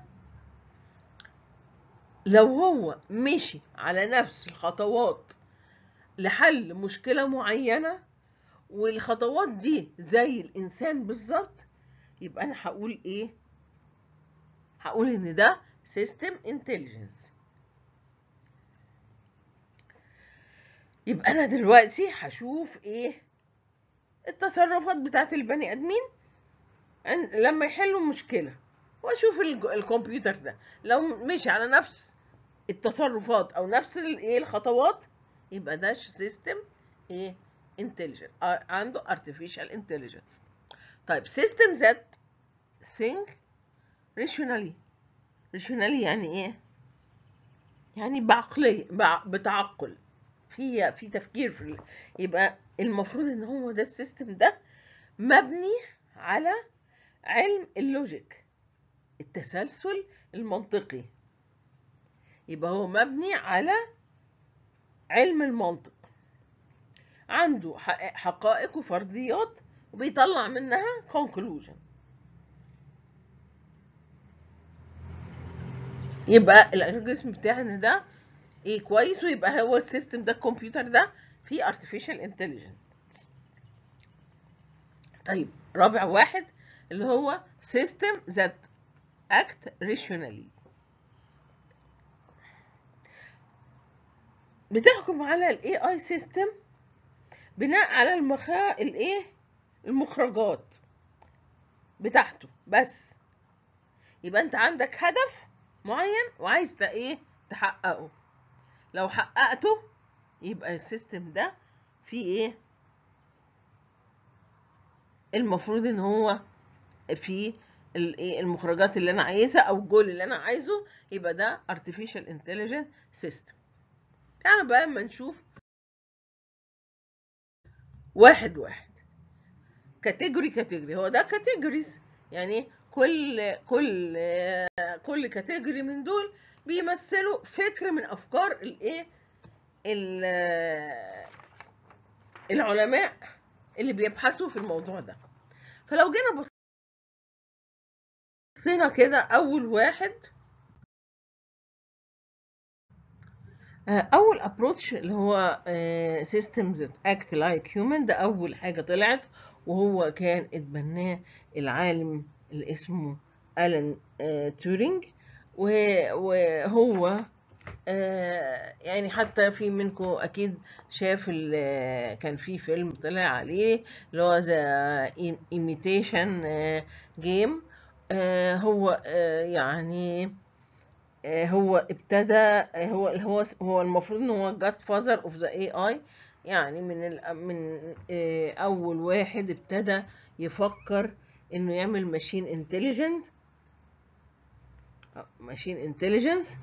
لو هو مشي على نفس الخطوات لحل مشكلة معينة والخطوات دي زي الإنسان بالظبط يبقى أنا هقول إيه؟ هقول إن ده سيستم انتليجنس يبقى أنا دلوقتي هشوف إيه؟ التصرفات بتاعت البني آدمين لما يحلوا مشكلة وأشوف الكمبيوتر ده لو مشي على نفس التصرفات أو نفس الإيه الخطوات يبقى ده سيستم إيه؟ intelligent عنده artificial intelligence طيب system that think rationally rationally يعني ايه يعني بعقلية بتعقل في في تفكير في يبقى المفروض ان هو ده السيستم ده مبني على علم اللوجيك التسلسل المنطقي يبقى هو مبني على علم المنطق عنده حقائق وفرضيات وبيطلع منها conclusion يبقى الالجوريزم بتاعنا ده ايه كويس ويبقى هو السيستم ده الكمبيوتر ده فيه artificial intelligence طيب رابع واحد اللي هو system that act rationally بتحكم على ال AI system بناء على المخا الايه المخرجات بتاعته بس يبقى انت عندك هدف معين وعايز ايه تحققه لو حققته يبقى السيستم ده فيه ايه المفروض ان هو فيه المخرجات اللي انا عايزها او الجول اللي انا عايزه يبقى ده artificial intelligence system تعالى بقى اما نشوف واحد واحد كاتيجوري كاتيجوري هو ده كاتيجوريز يعني كل كل كل كاتيجوري من دول بيمثلوا فكر من افكار الايه العلماء اللي بيبحثوا في الموضوع ده فلو جينا بصينا كده اول واحد اول ابروتش اللي هو systems that act like human ده اول حاجه طلعت وهو كان اتبناه العالم اللي اسمه ألان تورينج وهو يعني حتى في منكم اكيد شاف كان في فيلم طلع عليه اللي هو ذا ايميتيشن جيم هو يعني هو ابتدى هو هو هو المفروض ان هو جاد فازر اوف ذا اي اي يعني من من اول واحد ابتدى يفكر انه يعمل ماشين انتليجنت ماشين انتليجنس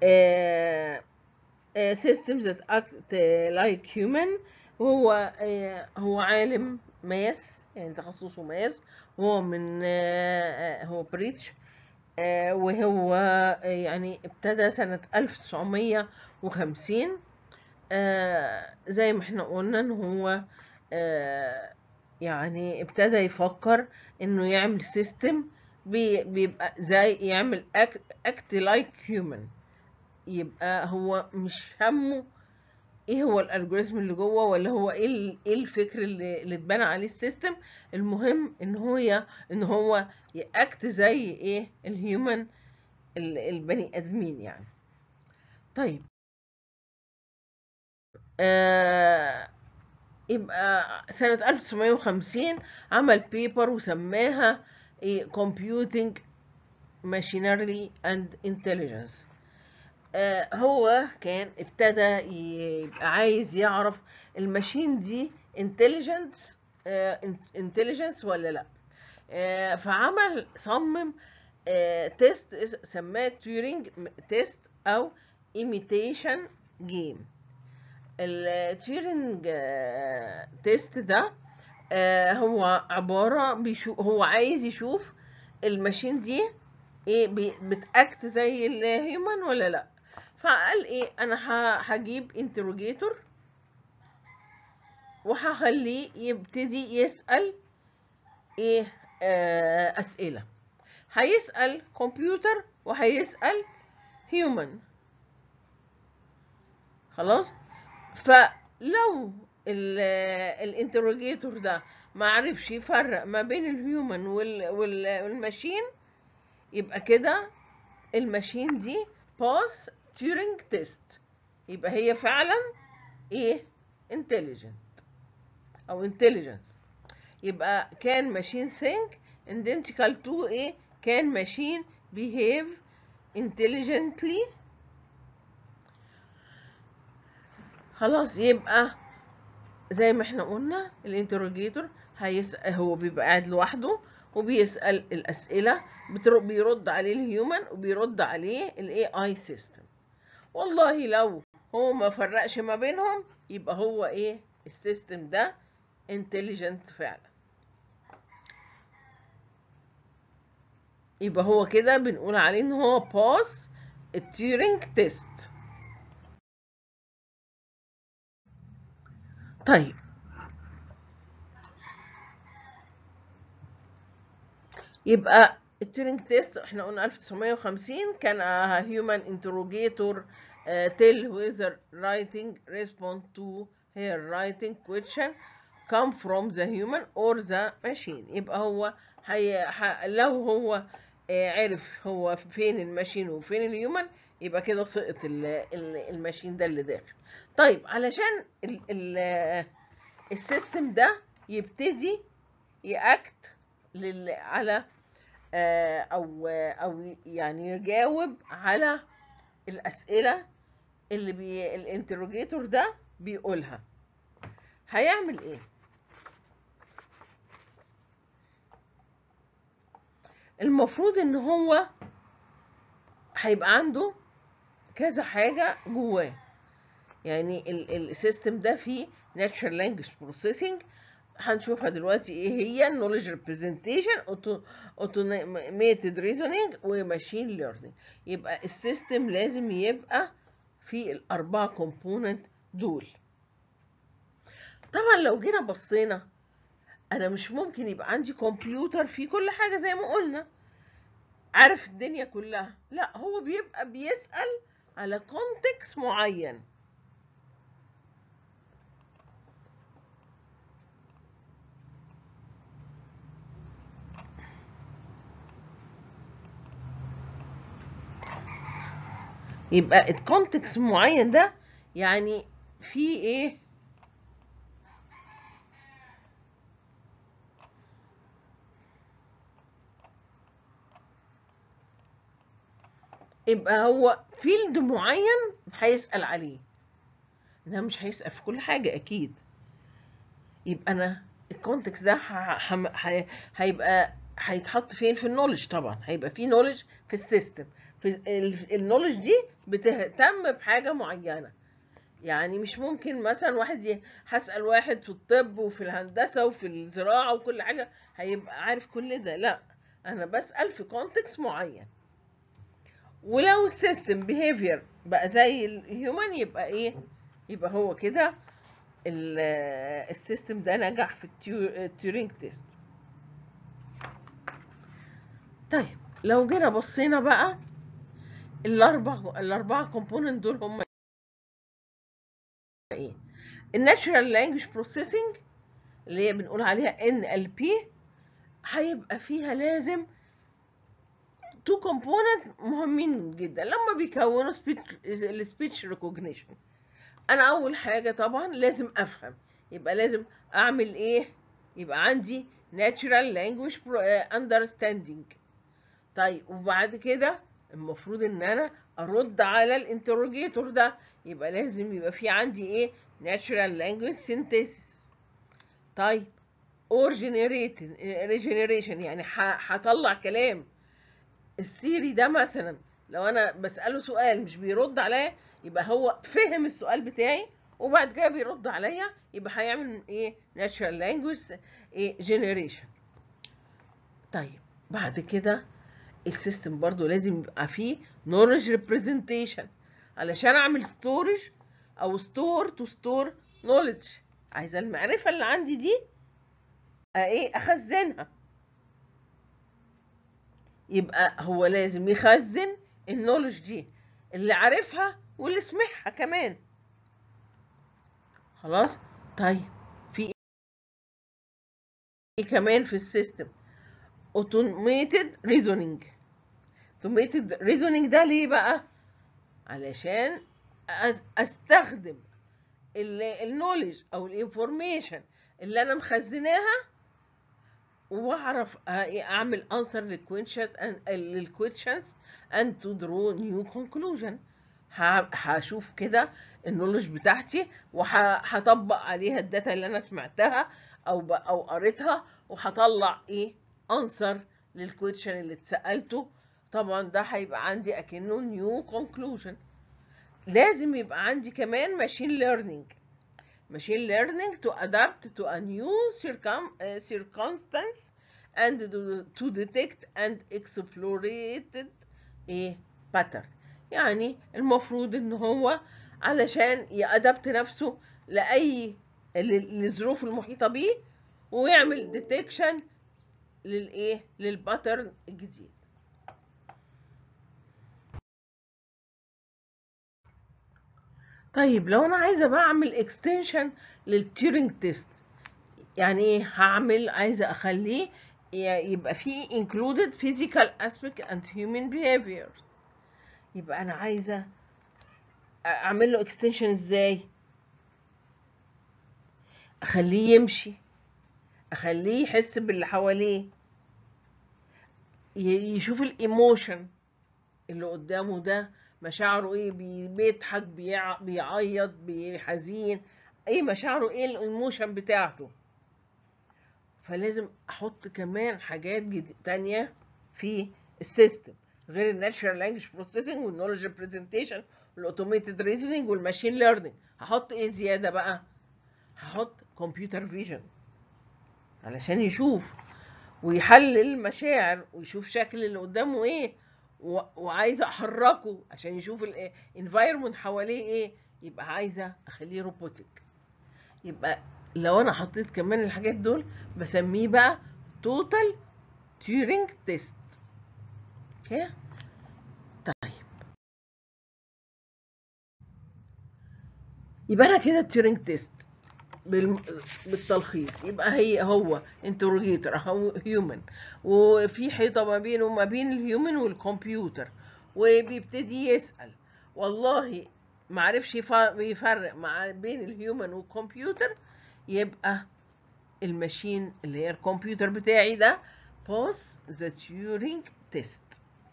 systems that act like human هو هو عالم ماس يعني تخصصه ماس هو من هو بريتش وهو يعني ابتدى سنة 1950 زي ما احنا قلنا ان هو يعني ابتدى يفكر انه يعمل سيستم بيبقى زي يعمل اكت لايك هيومن يبقى هو مش همه ايه هو الالجوريزم اللي جوه ولا هو ايه ايه الفكر اللي, اللي اتبنى عليه السيستم المهم ان هو ان هو ياكت زي ايه الهيومن البني ادمين يعني طيب آه يبقى سنة 1950 عمل بيبر وسماها إيه Computing Machinery and Intelligence آه هو كان ابتدى يبقى عايز يعرف الماشين دي intelligence آه intelligence ولا لا آه فعمل صمم تيست سماه تيورينج تيست او imitation game التيورينج تيست ده هو عبارة بيشوف هو عايز يشوف الماشين دي ايه بتاكت زي الهيومن ولا لا فقال ايه انا هجيب انتروجيتور وهخليه يبتدي يسأل ايه آه اسئلة هيسأل كمبيوتر وهيسأل هيومن خلاص فلو الانتروجيتور ده ما عرفش يفرق ما بين الهيومن والماشين يبقى كده الماشين دي باس تيورينج تيست يبقى هي فعلا ايه intelligent او intelligence يبقى كان ماشين think identical to ايه كان ماشين behave intelligently خلاص يبقى زي ما احنا قلنا الانتروجيتور هيسأل هو بيبقى قاعد لوحده وبيسأل الأسئلة بيرد عليه الهيومن وبيرد عليه الاي اي سيستم والله لو هو ما فرقش ما بينهم يبقى هو ايه السيستم ده انتليجنت فعلا يبقى هو كده بنقول عليه ان هو باس التيورينج تيست طيب يبقى التيورينج تيست احنا قلنا 1950 كان a human interrogator uh, tell whether writing respond to her writing question come from the human or the machine يبقى هو هي ح... لو هو آه، عرف هو فين الماشين وفين الهيومن يبقى كده سقط ال- ال- الماشين ده اللي داخل طيب علشان ال... ال... آه، السيستم ده يبتدي يأكت لل... على آه، او او يعني يجاوب على الاسئله اللي بي الانتروجيتور ده بيقولها هيعمل ايه المفروض ان هو هيبقى عنده كذا حاجه جواه يعني السيستم ده فيه natural language processing هنشوفها دلوقتي ايه هي knowledge representation auto- automated reasoning وماشين ليرنينج يبقى السيستم لازم يبقى في الاربعه كومبوننت دول طبعا لو جينا بصينا انا مش ممكن يبقى عندي كمبيوتر فيه كل حاجه زي ما قلنا عارف الدنيا كلها لا هو بيبقى بيسأل على كونتكست معين يبقى الكونتكست معين ده يعني في ايه يبقى هو فيلد معين هيسأل عليه انها مش هيسأل في كل حاجة اكيد يبقى انا الكونتكست ده ه- ه- ه- هيبقى هيتحط فين في النولج طبعا هيبقى في نولج في السيستم في النولج دي بتهتم بحاجة معينة يعني مش ممكن مثلا واحد ي- هسأل واحد في الطب وفي الهندسة وفي الزراعة وكل حاجة هيبقى عارف كل ده لا انا بسأل في كونتكست معين ولو السيستم بيهيفير بقى زي الهيومن يبقى ايه يبقى هو كده ال- السيستم ده نجح في التيورينج تيست طيب لو جينا بصينا بقى الاربع الاربعه كومبوننت دول هم ايه الناتشرال لانجويج بروسيسنج اللي هي بنقول عليها ان ال بي هيبقى فيها لازم تو كومبوننت مهمين جدا لما بيكونوا السبيتش ريكوجنيشن انا اول حاجه طبعا لازم افهم يبقى لازم اعمل ايه يبقى عندي natural language pro- آه، understanding طيب وبعد كده المفروض ان انا ارد على الانتروجيتور ده يبقى لازم يبقى في عندي ايه natural language synthesis طيب or generating regeneration يعني ه- هطلع كلام السيري ده مثلا لو انا بسأله سؤال مش بيرد عليا يبقى هو فهم السؤال بتاعي وبعد كده بيرد عليا يبقى هيعمل ايه natural language ايه generation طيب بعد كده السيستم برضو لازم يبقى فيه knowledge representation علشان اعمل storage او store to store knowledge عايزه المعرفه اللي عندي دي آه، ايه اخزنها يبقى هو لازم يخزن النولج دي اللي عارفها واللي سمعها كمان خلاص طيب في ايه كمان في السيستم automated reasoning automated reasoning ده ليه بقى علشان أس- استخدم النولج او الانفورميشن اللي انا مخزناها واعرف اعمل answer للكويشنز and to draw new conclusion ه- هشوف كده النولج بتاعتي وهطبق عليها الداتا اللي انا سمعتها او ب- او قريتها وهطلع ايه answer للكويشن اللي اتسالته طبعا ده هيبقى عندي اكنه new conclusion لازم يبقى عندي كمان machine learning machine learning to adapt to a new circum uh, circumstance and to, to detect and exploit a pattern يعني المفروض ان هو علشان يأدبت نفسه لأي لل- للظروف المحيطة بيه ويعمل ديتكشن للايه للباترن الجديد طيب لو انا عايزه بقى اعمل اكستنشن للتيورينج تيست يعني ايه هعمل عايزه اخليه يبقى في included physical aspect and human behaviors يبقى انا عايزه اعمل له extension ازاي اخليه يمشي اخليه يحس باللي حواليه ي- يشوف الايموشن اللي قدامه ده مشاعره ايه بي- بيضحك بيع- بيعيط بيحزين ايه مشاعره ايه الايموشن بتاعته فلازم احط كمان حاجات جد... تانية في السيستم غير الناتشرال لانجوج بروسيسنج والنولج برزنتيشن والاوتوميتد ريزنينج والماشين ليرنينج هحط ايه زياده بقى هحط كمبيوتر فيجن علشان يشوف ويحلل المشاعر ويشوف شكل اللي قدامه ايه و... وعايزه احركه عشان يشوف الانفايرمنت حواليه ايه يبقى عايزه اخليه روبوتك يبقى لو انا حطيت كمان الحاجات دول بسميه بقى توتال تيورينج تيست اوكي طيب يبقى انا كده التيورينج تيست بالم... بالتلخيص يبقى هي هو انتروجيتور هو هيومن وفي حيطه ما بينه وما بين الهيومن والكمبيوتر وبيبتدي يسال والله ما عرفش يفرق مع بين الهيومن والكمبيوتر يبقى الماشين اللي هي الكمبيوتر بتاعي ده باس ذا تيورينج تيست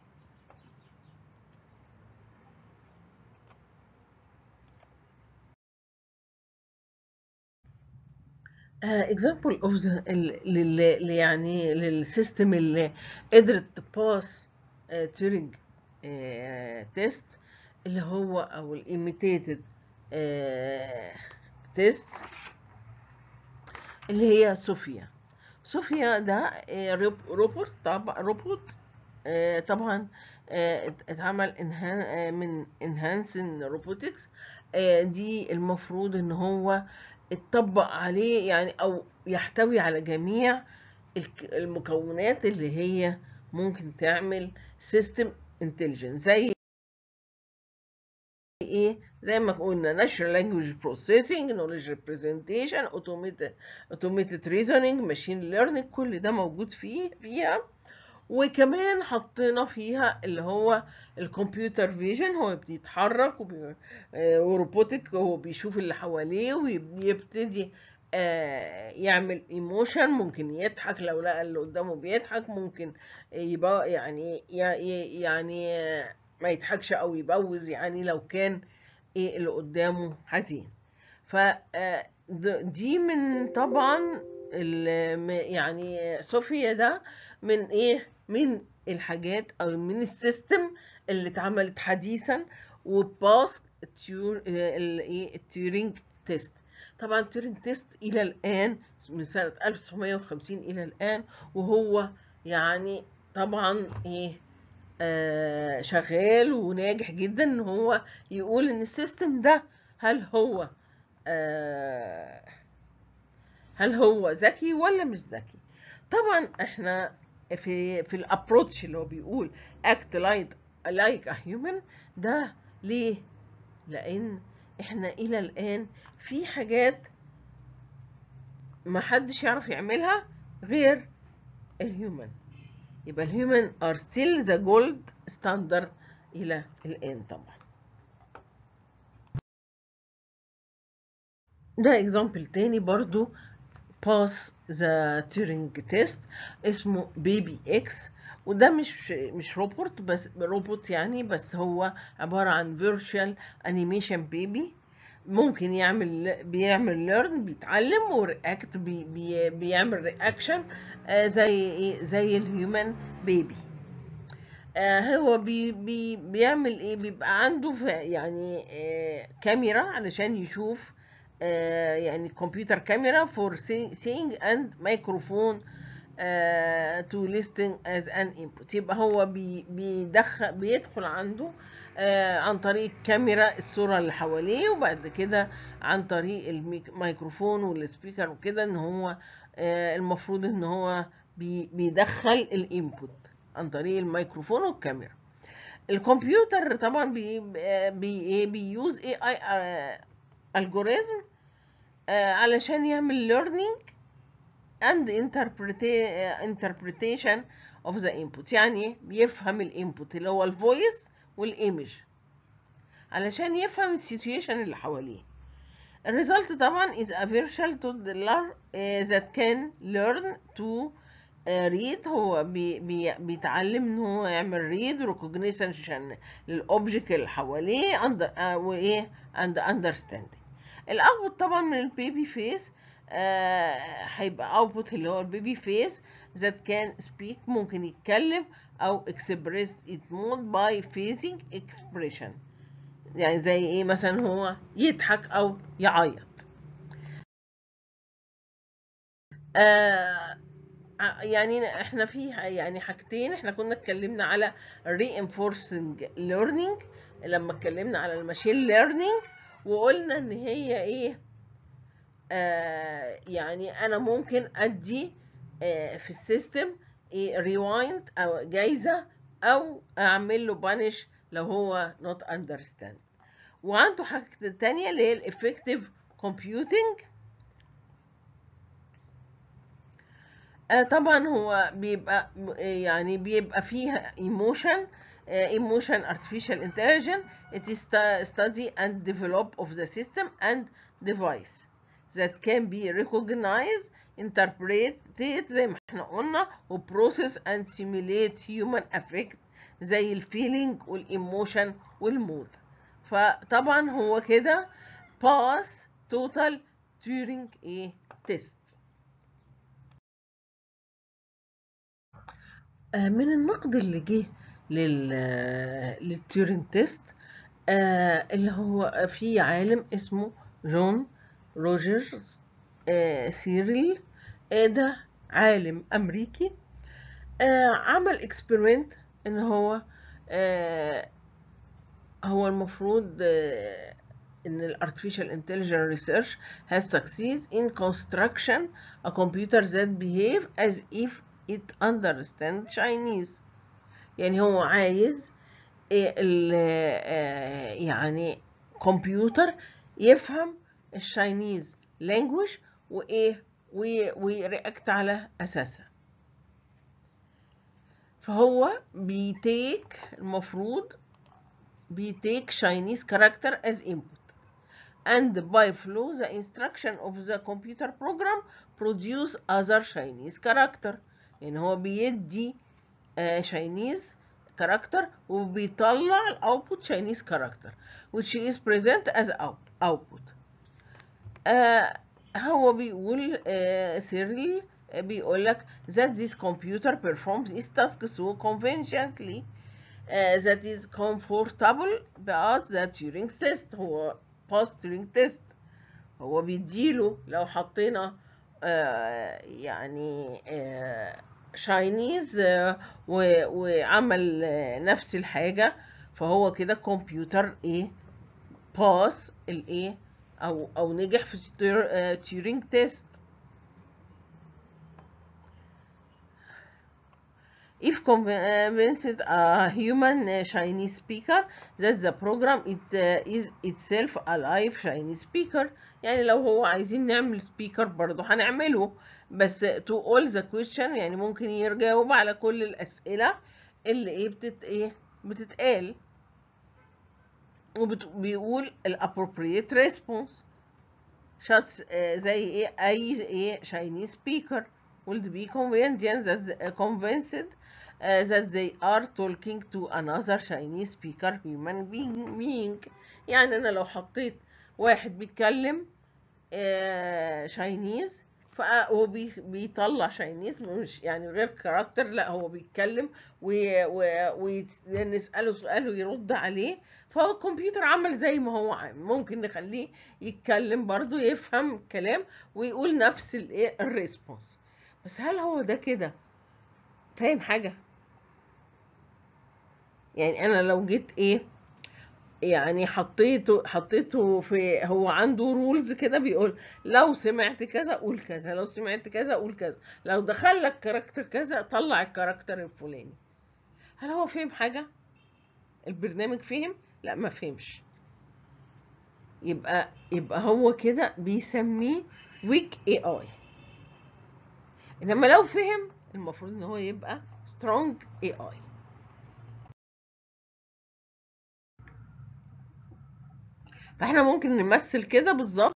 اكزامبل اوف ذا اللي يعني للسيستم اللي قدرت تباس تيورينج تيست اللي هو او الايميتيتد تيست اللي هي صوفيا صوفيا ده روبوت طبعا روبوت طبعا اتعمل من انهانسن روبوتكس دي المفروض ان هو اتطبق عليه يعني او يحتوي على جميع المكونات اللي هي ممكن تعمل سيستم انتليجنس زي ايه زي ما قلنا natural language processing knowledge representation automated automated reasoning machine learning كل ده موجود فيه فيها وكمان حطينا فيها اللي هو الكمبيوتر فيجن هو بيتحرك وروبوتك هو بيشوف اللي حواليه ويبتدي يعمل ايموشن ممكن يضحك لو لقى اللي قدامه بيضحك ممكن يبقى يعني يعني ما يضحكش او يبوز يعني لو كان ايه اللي قدامه حزين ف دي من طبعا يعني صوفيا ده من ايه من الحاجات او من السيستم اللي اتعملت حديثا وباس التيور الايه التيورينج تيست طبعا التيورينج تيست الى الان من سنه 1950 الى الان وهو يعني طبعا ايه آه شغال وناجح جدا ان هو يقول ان السيستم ده هل هو آه هل هو ذكي ولا مش ذكي طبعا احنا في في الابروتش اللي هو بيقول act like like a human ده ليه لان احنا الى الان في حاجات ما حدش يعرف يعملها غير الهيومن يبقى الهيومن are still the gold standard الى الان طبعا ده اكزامبل تاني برضو باس ذا تيورينج تيست اسمه بيبي اكس وده مش مش روبوت بس روبوت يعني بس هو عباره عن فيرتشوال انيميشن بيبي ممكن يعمل بيعمل ليرن بيتعلم ورياكت بي بي بيعمل رياكشن آه زي ايه زي الهيومن بيبي آه هو بي بي بيعمل ايه بيبقى عنده يعني آه كاميرا علشان يشوف آه يعني كمبيوتر كاميرا for seeing and microphone uh, to listing as an input يبقى هو بي بيدخل بيدخل عنده آه عن طريق كاميرا الصورة اللي حواليه وبعد كده عن طريق الميكروفون والسبيكر وكده ان هو آه المفروض ان هو بي بيدخل الانبوت عن طريق الميكروفون والكاميرا الكمبيوتر طبعا بي بي بيوز اي اي الجوريزم آه علشان يعمل ليرنينج and interpreta- interpretation of the input يعني بيفهم الانبوت اللي هو الفويس والايمج علشان يفهم السيتويشن اللي حواليه الريزلت طبعا is a virtual toddler uh, that can learn to uh, read هو بي بي بيتعلم ان هو يعمل read recognition للاوبجكت اللي حواليه under, uh, وايه and understanding الاوتبوت طبعا من البيبي فيس هيبقى اوتبوت اللي هو البيبي فيس that can speak ممكن يتكلم او express it mode by phasing expression يعني زي ايه مثلا هو يضحك او يعيط آه يعني احنا في يعني حاجتين احنا كنا اتكلمنا على reinforcing learning لما اتكلمنا على الماشين ليرنينج وقلنا ان هي ايه آه يعني انا ممكن ادي آه في السيستم ايه ريوايند او جايزه او اعمل له بانش لو هو not understand وعنده حاجة تانية اللي هي الافكتيف كومبيوتنج طبعا هو بيبقى يعني بيبقى فيها emotion uh, emotion artificial intelligence it is study and develop of the system and device that can be recognized interpreted زي ما احنا قلنا و process and simulate human affect زي الفيلينج والايموشن والمود فطبعا هو كده باس توتال تيورينج ايه تيست من النقد اللي جه لل للتيورينج تيست آه اللي هو في عالم اسمه جون روجرز آه سيريل آه ده عالم امريكي آه عمل اكسبيرمنت ان هو آه هو المفروض آه ان ال artificial intelligence research has succeed in construction a computer that behave as if it understands Chinese يعني هو عايز آه آه يعني كمبيوتر يفهم الشاينيز لانجوج وايه ويرياكت على اساسها فهو بيتيك المفروض بيتيك Chinese character as input and by flow the instruction of the computer program produce other Chinese character يعني هو بيدي uh, Chinese character وبيطلع الاوتبوت Chinese character which is present as output uh, هو بيقول uh, سيرلي بيقول لك that this computer performs its task so conveniently uh, that is comfortable بأس that Turing test هو pass Turing test هو بيديله لو حطينا uh, يعني شاينيز uh, وعمل uh, نفس الحاجة فهو كده كمبيوتر ايه باس الايه او او نجح في تيورينج تيست if convinced a human Chinese speaker that the program it, uh, is itself a live Chinese speaker يعني لو هو عايزين نعمل speaker برضه هنعمله بس to all the question يعني ممكن يجاوب على كل الأسئلة اللي ايه بتت ايه بتتقال وبيقول ال appropriate response شخص زي ايه اي ايه Chinese speaker would be convenient that convinced uh, that they are talking to another Chinese speaker human being, being. يعني أنا لو حطيت واحد بيتكلم شاينيز فهو بيطلع شاينيز مش يعني غير كاركتر لا هو بيتكلم ونسأله سؤال ويرد عليه فهو الكمبيوتر عمل زي ما هو عامل ممكن نخليه يتكلم برضو يفهم الكلام ويقول نفس الايه الريسبونس بس هل هو ده كده فاهم حاجة يعني انا لو جيت ايه يعني حطيته حطيته في هو عنده رولز كده بيقول لو سمعت كذا قول كذا لو سمعت كذا قول كذا لو دخل لك كاركتر كذا طلع الكاركتر الفلاني هل هو فهم حاجة البرنامج فهم لا ما فهمش يبقى يبقى هو كده بيسميه ويك اي اي انما لو فهم المفروض ان هو يبقى strong AI فاحنا ممكن نمثل كده بالظبط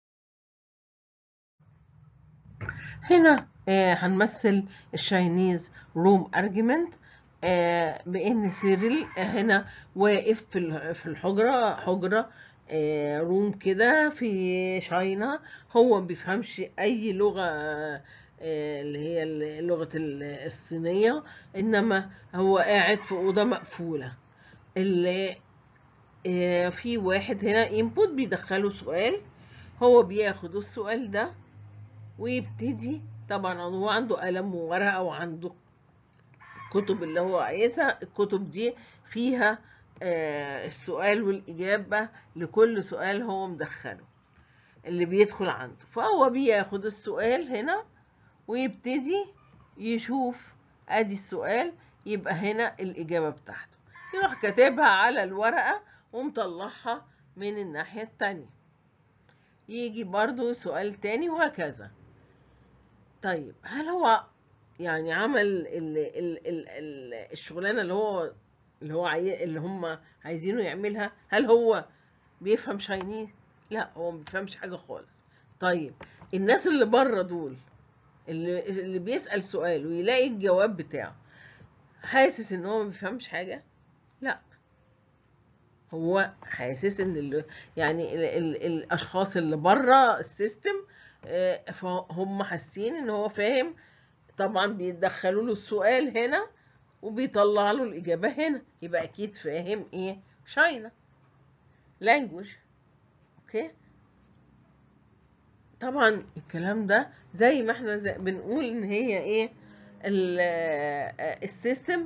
هنا آه هنمثل الشاينيز روم ارجيومنت آه بان سيريل هنا واقف في في الحجره حجره آه روم كده في شاينا هو ما بيفهمش اي لغه اللي هي لغه الصينيه انما هو قاعد في اوضه مقفوله اللي في واحد هنا انبوت بيدخله سؤال هو بياخد السؤال ده ويبتدي طبعا هو عنده قلم وورقه وعنده كتب اللي هو عايزها الكتب دي فيها السؤال والإجابة لكل سؤال هو مدخله اللي بيدخل عنده فهو بياخد السؤال هنا ويبتدي يشوف ادي السؤال يبقى هنا الإجابة بتاعته يروح كاتبها على الورقة ومطلعها من الناحية التانية يجي برضو سؤال تاني وهكذا طيب هل هو يعني عمل ال ال ال ال الشغلانة اللي هو اللي هو عاي... اللي هم عايزينه يعملها هل هو بيفهم شاينيز لا هو ما بيفهمش حاجة خالص طيب الناس اللي بره دول اللي, اللي بيسأل سؤال ويلاقي الجواب بتاعه حاسس ان هو ما بيفهمش حاجة لا هو حاسس ان ال... يعني ال... ال... الاشخاص اللي بره السيستم فهم حاسين ان هو فاهم طبعا بيدخلوا له السؤال هنا وبيطلع له الاجابه هنا يبقى اكيد فاهم ايه شاينا لانجوج اوكي طبعا الكلام ده زي ما احنا زي بنقول ان هي ايه السيستم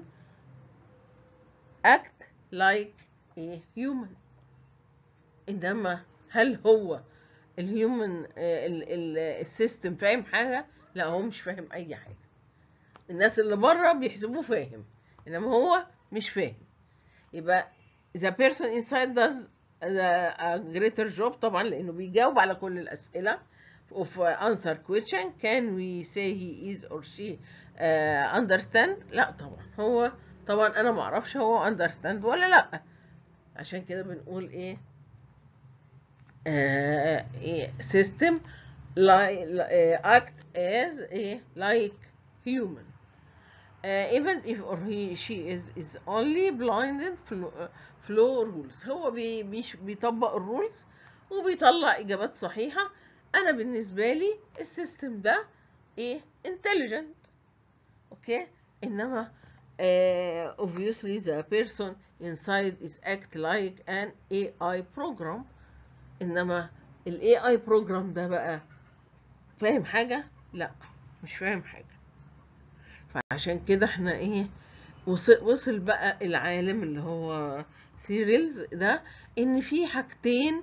act like a human انما هل هو الهيومن السيستم فاهم حاجه لا هو مش فاهم اي حاجه الناس اللي بره بيحسبوه فاهم انما هو مش فاهم يبقى the person inside does a greater job طبعا لانه بيجاوب على كل الاسئله of answer question can we say he is or she uh, understand لا طبعا هو طبعا انا ما اعرفش هو understand ولا لا عشان كده بنقول ايه uh, إيه system like, uh, act as a like human uh, even if or he she is is only blinded flow, flow rules هو بي بيش بيطبق الرولز وبيطلع اجابات صحيحه انا بالنسبه لي السيستم ده ايه intelligent اوكي انما uh, obviously the person inside is act like an AI program انما ال AI program ده بقى فاهم حاجة؟ لا مش فاهم حاجة فعشان كده احنا ايه وصل, وصل بقى العالم اللي هو ثيريلز ده ان في حاجتين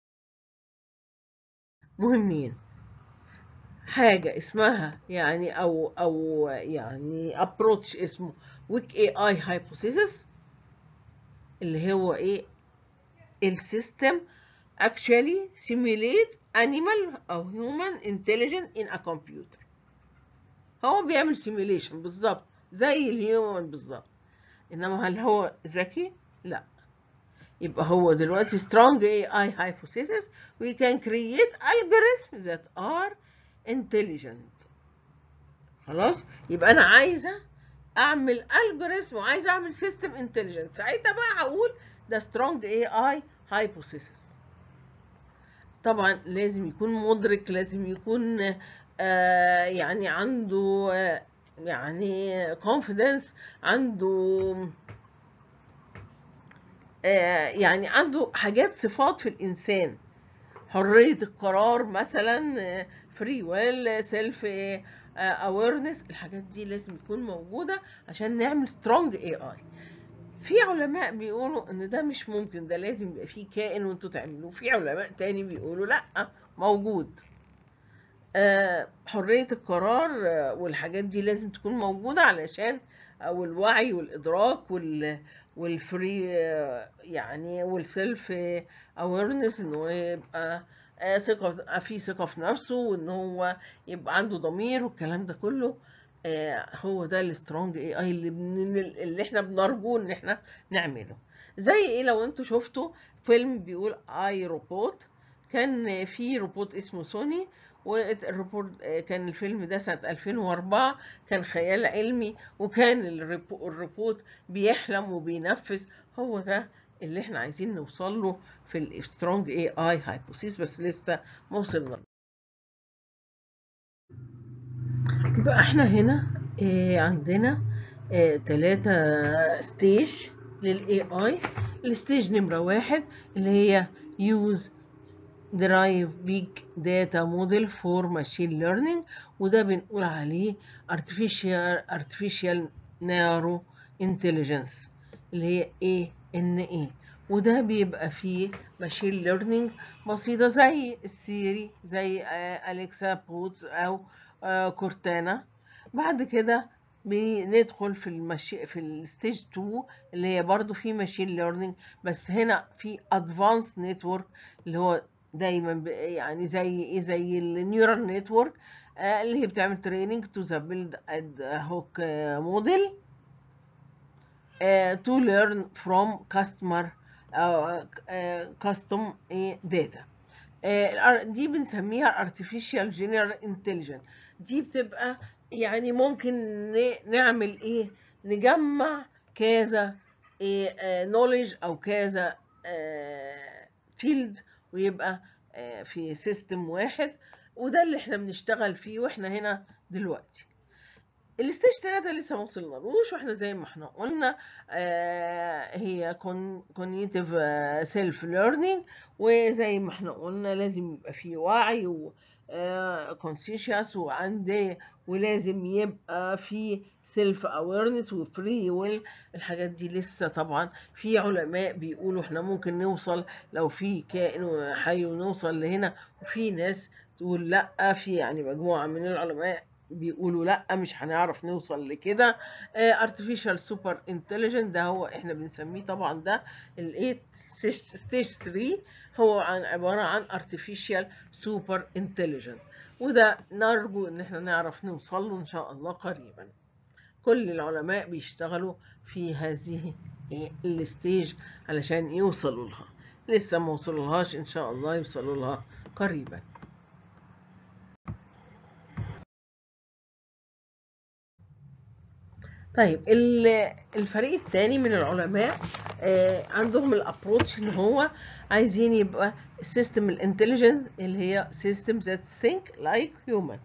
مهمين حاجة اسمها يعني او او يعني ابروتش اسمه ويك اي اي هايبوثيسيس اللي هو ايه السيستم actually simulate animal أو human intelligent in a computer هو بيعمل simulation بالظبط زي الهيومن بالظبط إنما هل هو ذكي؟ لا يبقى هو دلوقتي strong AI hypothesis we can create algorithms that are intelligent خلاص يبقى أنا عايزة أعمل algorithm وعايزة أعمل system intelligent ساعتها بقى هقول ده strong AI hypothesis طبعا لازم يكون مدرك لازم يكون آه يعني عنده آه يعني confidence عنده آه يعني عنده حاجات صفات في الإنسان حرية القرار مثلا فري ويل سيلف awareness الحاجات دي لازم تكون موجودة عشان نعمل strong AI في علماء بيقولوا ان ده مش ممكن ده لازم يبقى فيه كائن وانتوا تعملوه في علماء تاني بيقولوا لا موجود آه حرية القرار آه والحاجات دي لازم تكون موجودة علشان او الوعي والادراك وال والفري آه يعني والسيلف اويرنس انه يبقى آه، ثقة في ثقة في نفسه وإن هو يبقى عنده ضمير والكلام ده كله آه، هو ده السترونج اي اي اللي, بن- اللي احنا بنرجو ان احنا نعمله زي ايه لو انتوا شفتوا فيلم بيقول اي روبوت كان في روبوت اسمه سوني والروبوت كان الفيلم ده سنة 2004 كان خيال علمي وكان الريبو- الروبوت بيحلم وبينفذ هو ده اللي احنا عايزين نوصل له في السترونج اي اي هايبوثيس بس لسه ما وصلنا يبقى احنا هنا اه عندنا اه تلاتة ستيج للاي اي الستيج نمرة واحد اللي هي use derive big data model for machine learning وده بنقول عليه artificial artificial narrow intelligence اللي هي ايه ان ايه وده بيبقى فيه ماشين ليرنينج بسيطة زي السيري زي أليكسا بوتس أو آه، كورتانا بعد كده بندخل في المشي في الستيج 2 اللي هي برضو في ماشين ليرنينج بس هنا في ادفانس نتورك اللي هو دايما ب- يعني زي ايه زي النيورال نتورك اللي هي بتعمل تريننج تو ذا بيلد اد هوك موديل to learn from customer uh, uh, custom eh, data آه، دي بنسميها artificial general intelligence دي بتبقى يعني ممكن ن- نعمل ايه نجمع كذا إيه knowledge او كذا فيلد ويبقى آه، في سيستم واحد وده اللي احنا بنشتغل فيه واحنا هنا دلوقتي الستيج 3 لسه ما وصلنالوش واحنا زي ما احنا قلنا آه هي كونيتيف سيلف ليرنينج وزي ما احنا قلنا لازم يبقى في وعي و كونسيشيوس وعندي ولازم يبقى في سيلف اويرنس وفري ويل الحاجات دي لسه طبعا في علماء بيقولوا احنا ممكن نوصل لو في كائن حي ونوصل لهنا وفي ناس تقول لا في يعني مجموعة من العلماء بيقولوا لا مش هنعرف نوصل لكده آه، artificial super intelligent ده هو احنا بنسميه طبعا ده الايه ستيج 3 هو عن عبارة عن artificial super intelligent وده نرجو ان احنا نعرف نوصل له ان شاء الله قريبا كل العلماء بيشتغلوا في هذه إيه الستيج علشان يوصلوا لها لسه ما وصلولهاش ان شاء الله يوصلوا لها قريبا طيب ال- الفريق الثاني من العلماء آه، عندهم الابروتش ان هو عايزين يبقى السيستم الانتليجنت اللي هي سيستم ذات ثينك لايك هيومن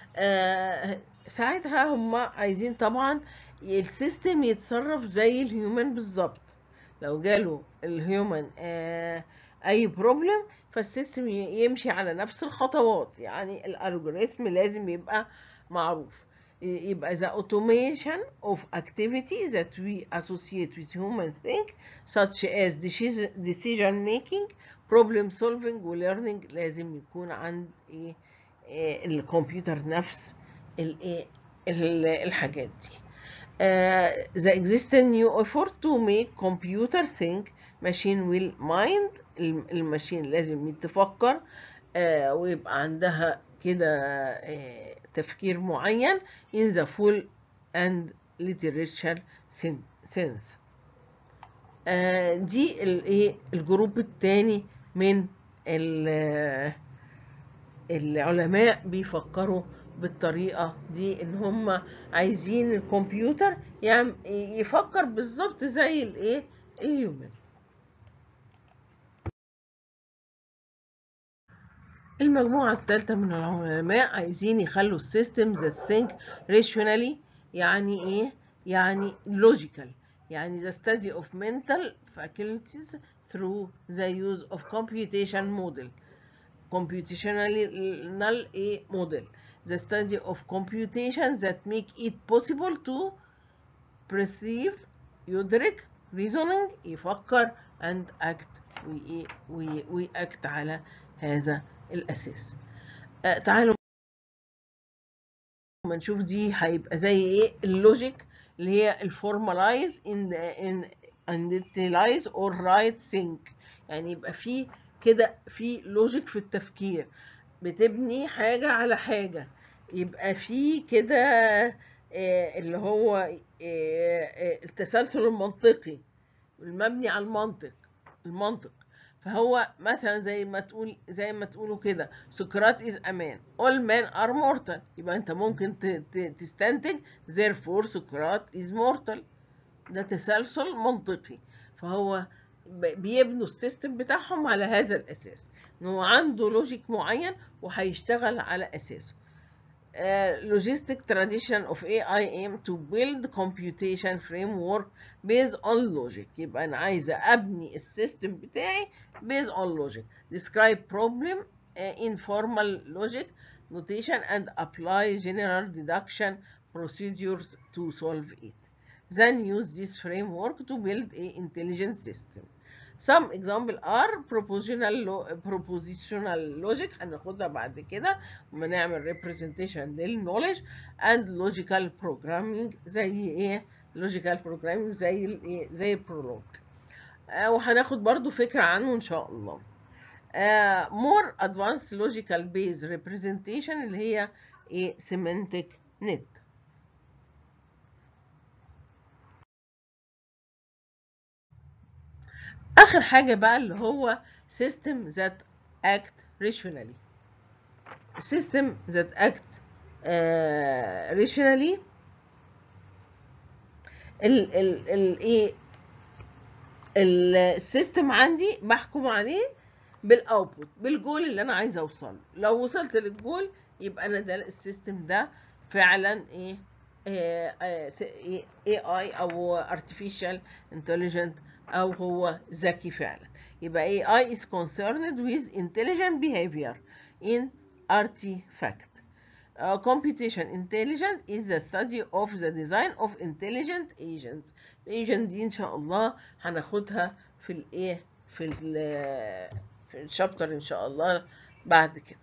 ساعتها هم عايزين طبعا السيستم يتصرف زي الهيومن بالظبط لو جاله الهيومن آه، اي بروبلم فالسيستم ي- يمشي على نفس الخطوات يعني الالجوريثم لازم يبقى معروف يبقى the automation of activity that we associate with human think such as decision decision making problem solving و learning لازم يكون عند ايه إيه الكمبيوتر نفس الايه ال- الحاجات دي Uh, the existing new effort to make computer think machine will mind الم- الماشين لازم تفكر آه، ويبقى عندها كده آه، تفكير معين in the full and literal sen- sense آه، دي الايه الجروب الثاني من ال- العلماء بيفكروا بالطريقة دي ان هم عايزين الكمبيوتر يعم يفكر بالظبط زي الايه الهيومن المجموعة الثالثة من العلماء عايزين يخلوا السيستم that think rationally يعني ايه؟ يعني logical يعني the study of mental faculties through the use of computation model computational a model the study of computation that make it possible to perceive يدرك reasoning يفكر and act وي- وي- ويأكت على هذا الأساس آه، تعالوا ما نشوف دي هيبقى زي ايه اللوجيك اللي هي الفورمالايز ان ان analyze or write think يعني يبقى في كده في لوجيك في التفكير بتبني حاجة على حاجة يبقى في كده آه، اللي هو آه، آه، التسلسل المنطقي المبني على المنطق المنطق فهو مثلا زي ما تقول زي ما تقولوا كده سقراط is a man all men are mortal يبقى انت ممكن ت- ت- تستنتج therefore سقراط is mortal ده تسلسل منطقي فهو ب- بيبنوا السيستم بتاعهم على هذا الاساس ان هو عنده لوجيك معين وهيشتغل على اساسه logistic tradition of AI aim to build computation framework based on logic يبقى أنا عايزة أبني السيستم بتاعي based on logic describe problem uh, in formal logic notation and apply general deduction procedures to solve it then use this framework to build a intelligent system Some example are propositional lo- propositional logic هناخدها بعد كده وما نعمل representation للكنولج and logical programming زي ايه logical programming زي الايه زي البرولوج آه وهناخد برضو فكرة عنه ان شاء الله آه more advanced logical based representation اللي هي ايه semantic net اخر حاجه بقى اللي هو system that act rationally system that act uh, rationally ال ال ال ايه السيستم عندي بحكم عليه بالاوتبوت بالجول اللي انا عايزه اوصله لو وصلت للجول يبقى انا ده السيستم ده فعلا ايه اي اي او artificial intelligent او هو ذكي فعلا يبقى AI is concerned with intelligent behavior in artifact Uh, computation intelligence is the study of the design of intelligent agents الايجنت دي ان شاء الله هناخدها في الايه في ال في الشابتر ان شاء الله بعد كده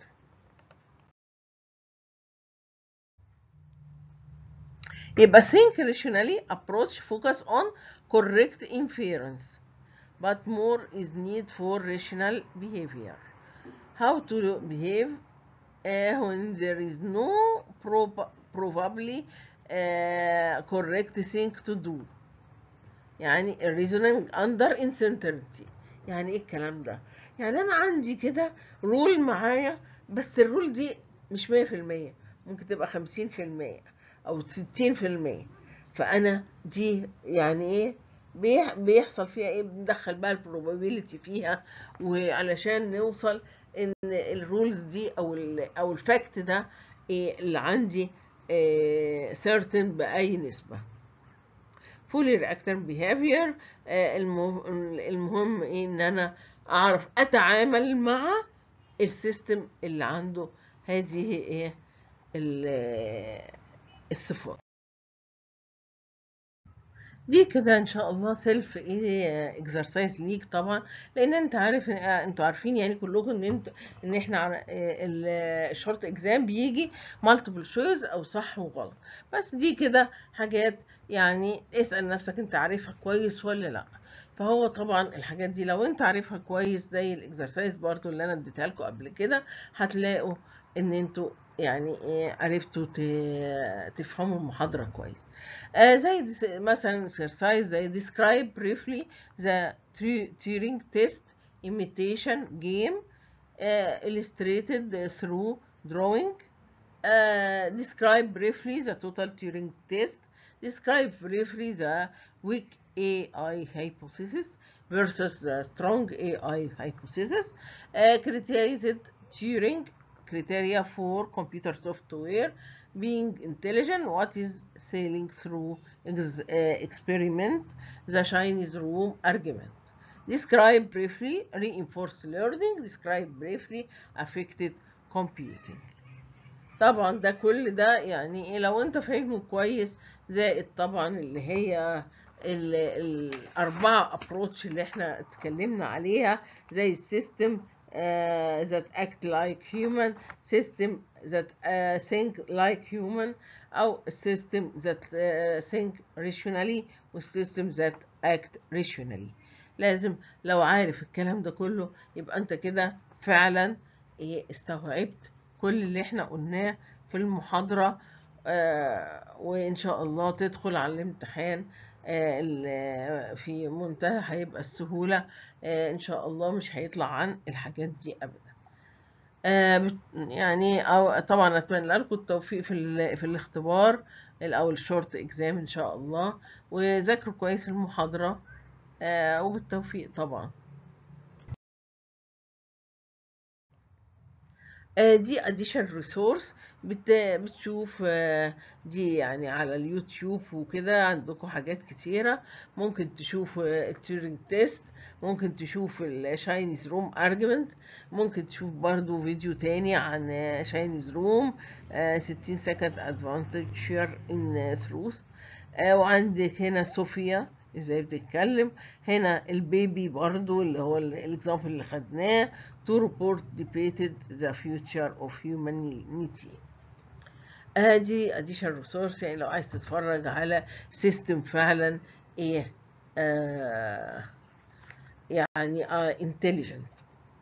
يبقى think rationally approach focus on correct inference but more is need for rational behavior how to behave uh, when there is no prob probably uh, correct thing to do يعني reasoning under uncertainty يعني ايه الكلام ده يعني انا عندي كده رول معايا بس الرول دي مش 100% ممكن تبقى 50% او 60% فانا دي يعني ايه بيحصل فيها ايه بندخل بقى البروبابيلتي فيها وعلشان نوصل ان الرولز دي او ال او الفاكت ده إيه اللي عندي إيه certain باي نسبه fully reactant behavior آه المهم ايه ان انا اعرف اتعامل مع السيستم اللي عنده هذه ايه الصفات دي كده ان شاء الله سيلف ايه اكسرسايز ليك طبعا لان انت عارف انتوا عارفين يعني كلكم ان انت ان احنا الشورت اكزام بيجي مالتيبل شويز او صح وغلط بس دي كده حاجات يعني اسال نفسك انت عارفها كويس ولا لا فهو طبعا الحاجات دي لو انت عارفها كويس زي الاكسرسايز برضو اللي انا اديتها لكم قبل كده هتلاقوا ان انتوا يعني ايه عرفتوا تفهموا المحاضرة كويس آه زي مثلا exercise زي describe briefly the Turing test imitation game uh, illustrated through drawing uh, describe briefly the total Turing test describe briefly the weak AI hypothesis versus the strong AI hypothesis uh, criticized Turing criteria for computer software being intelligent what is sailing through ex uh, experiment the Chinese room argument describe briefly reinforced learning describe briefly affected computing طبعا ده كل ده يعني ايه لو انت فاهمه كويس زائد طبعا اللي هي الاربعه ابروتش اللي احنا اتكلمنا عليها زي السيستم Uh, that act like human system that uh, think like human أو system that uh, think rationally و system that act rationally لازم لو عارف الكلام ده كله يبقى انت كده فعلا ايه استوعبت كل اللي احنا قلناه في المحاضرة آه وان شاء الله تدخل على الامتحان آه في منتهى هيبقى السهولة آه ان شاء الله مش هيطلع عن الحاجات دي ابدا آه يعني او طبعا اتمنى لكم التوفيق في في الاختبار او الشورت اكزام ان شاء الله وذاكروا كويس المحاضرة آه وبالتوفيق طبعا آه دي additional resource بت بتشوف آه دي يعني على اليوتيوب وكده عندكم حاجات كتيرة ممكن تشوف التيورينج تيست ممكن تشوف الشاينيز روم ارجمنت ممكن تشوف برضو فيديو تاني عن شاينيز روم 60 سكند ادفانتج شير ان ثروث وعندك هنا صوفيا ازاي بتتكلم هنا البيبي برضو اللي هو الاكزامبل اللي خدناه to report debated the future of humanity ادي additional resource يعني لو عايز تتفرج على سيستم فعلا ايه آه يعني آه intelligent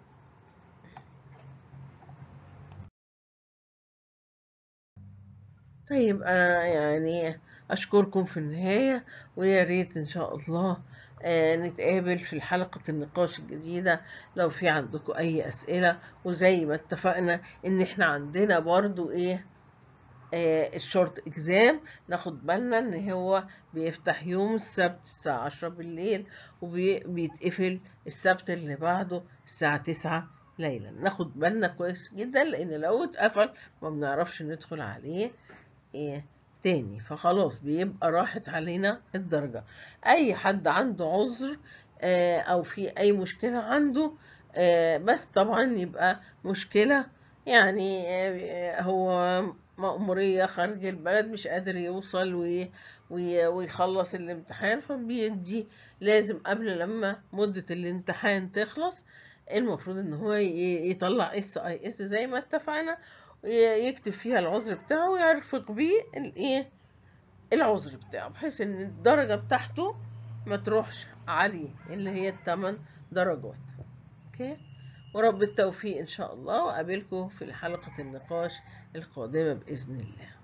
طيب انا يعني اشكركم في النهاية ويا ريت ان شاء الله آه نتقابل في حلقة النقاش الجديدة لو في عندكم اي اسئلة وزي ما اتفقنا ان احنا عندنا برضو ايه آه الشورت اكزام ناخد بالنا ان هو بيفتح يوم السبت الساعة عشرة بالليل وبيتقفل السبت اللي بعده الساعة تسعة ليلا ناخد بالنا كويس جدا لان لو اتقفل ما بنعرفش ندخل عليه ايه تاني فخلاص بيبقى راحت علينا الدرجة اي حد عنده عذر آه او في اي مشكلة عنده آه بس طبعا يبقى مشكلة يعني آه هو مأمورية خارج البلد مش قادر يوصل وي وي ويخلص الامتحان فبيدي لازم قبل لما مدة الامتحان تخلص المفروض ان هو يطلع اس اي اس زي ما اتفقنا يكتب فيها العذر بتاعه ويرفق بيه الايه العذر بتاعه بحيث ان الدرجة بتاعته ما تروحش عليه اللي هي الثمان درجات اوكي ورب التوفيق ان شاء الله وقابلكم في حلقة النقاش القادمة بإذن الله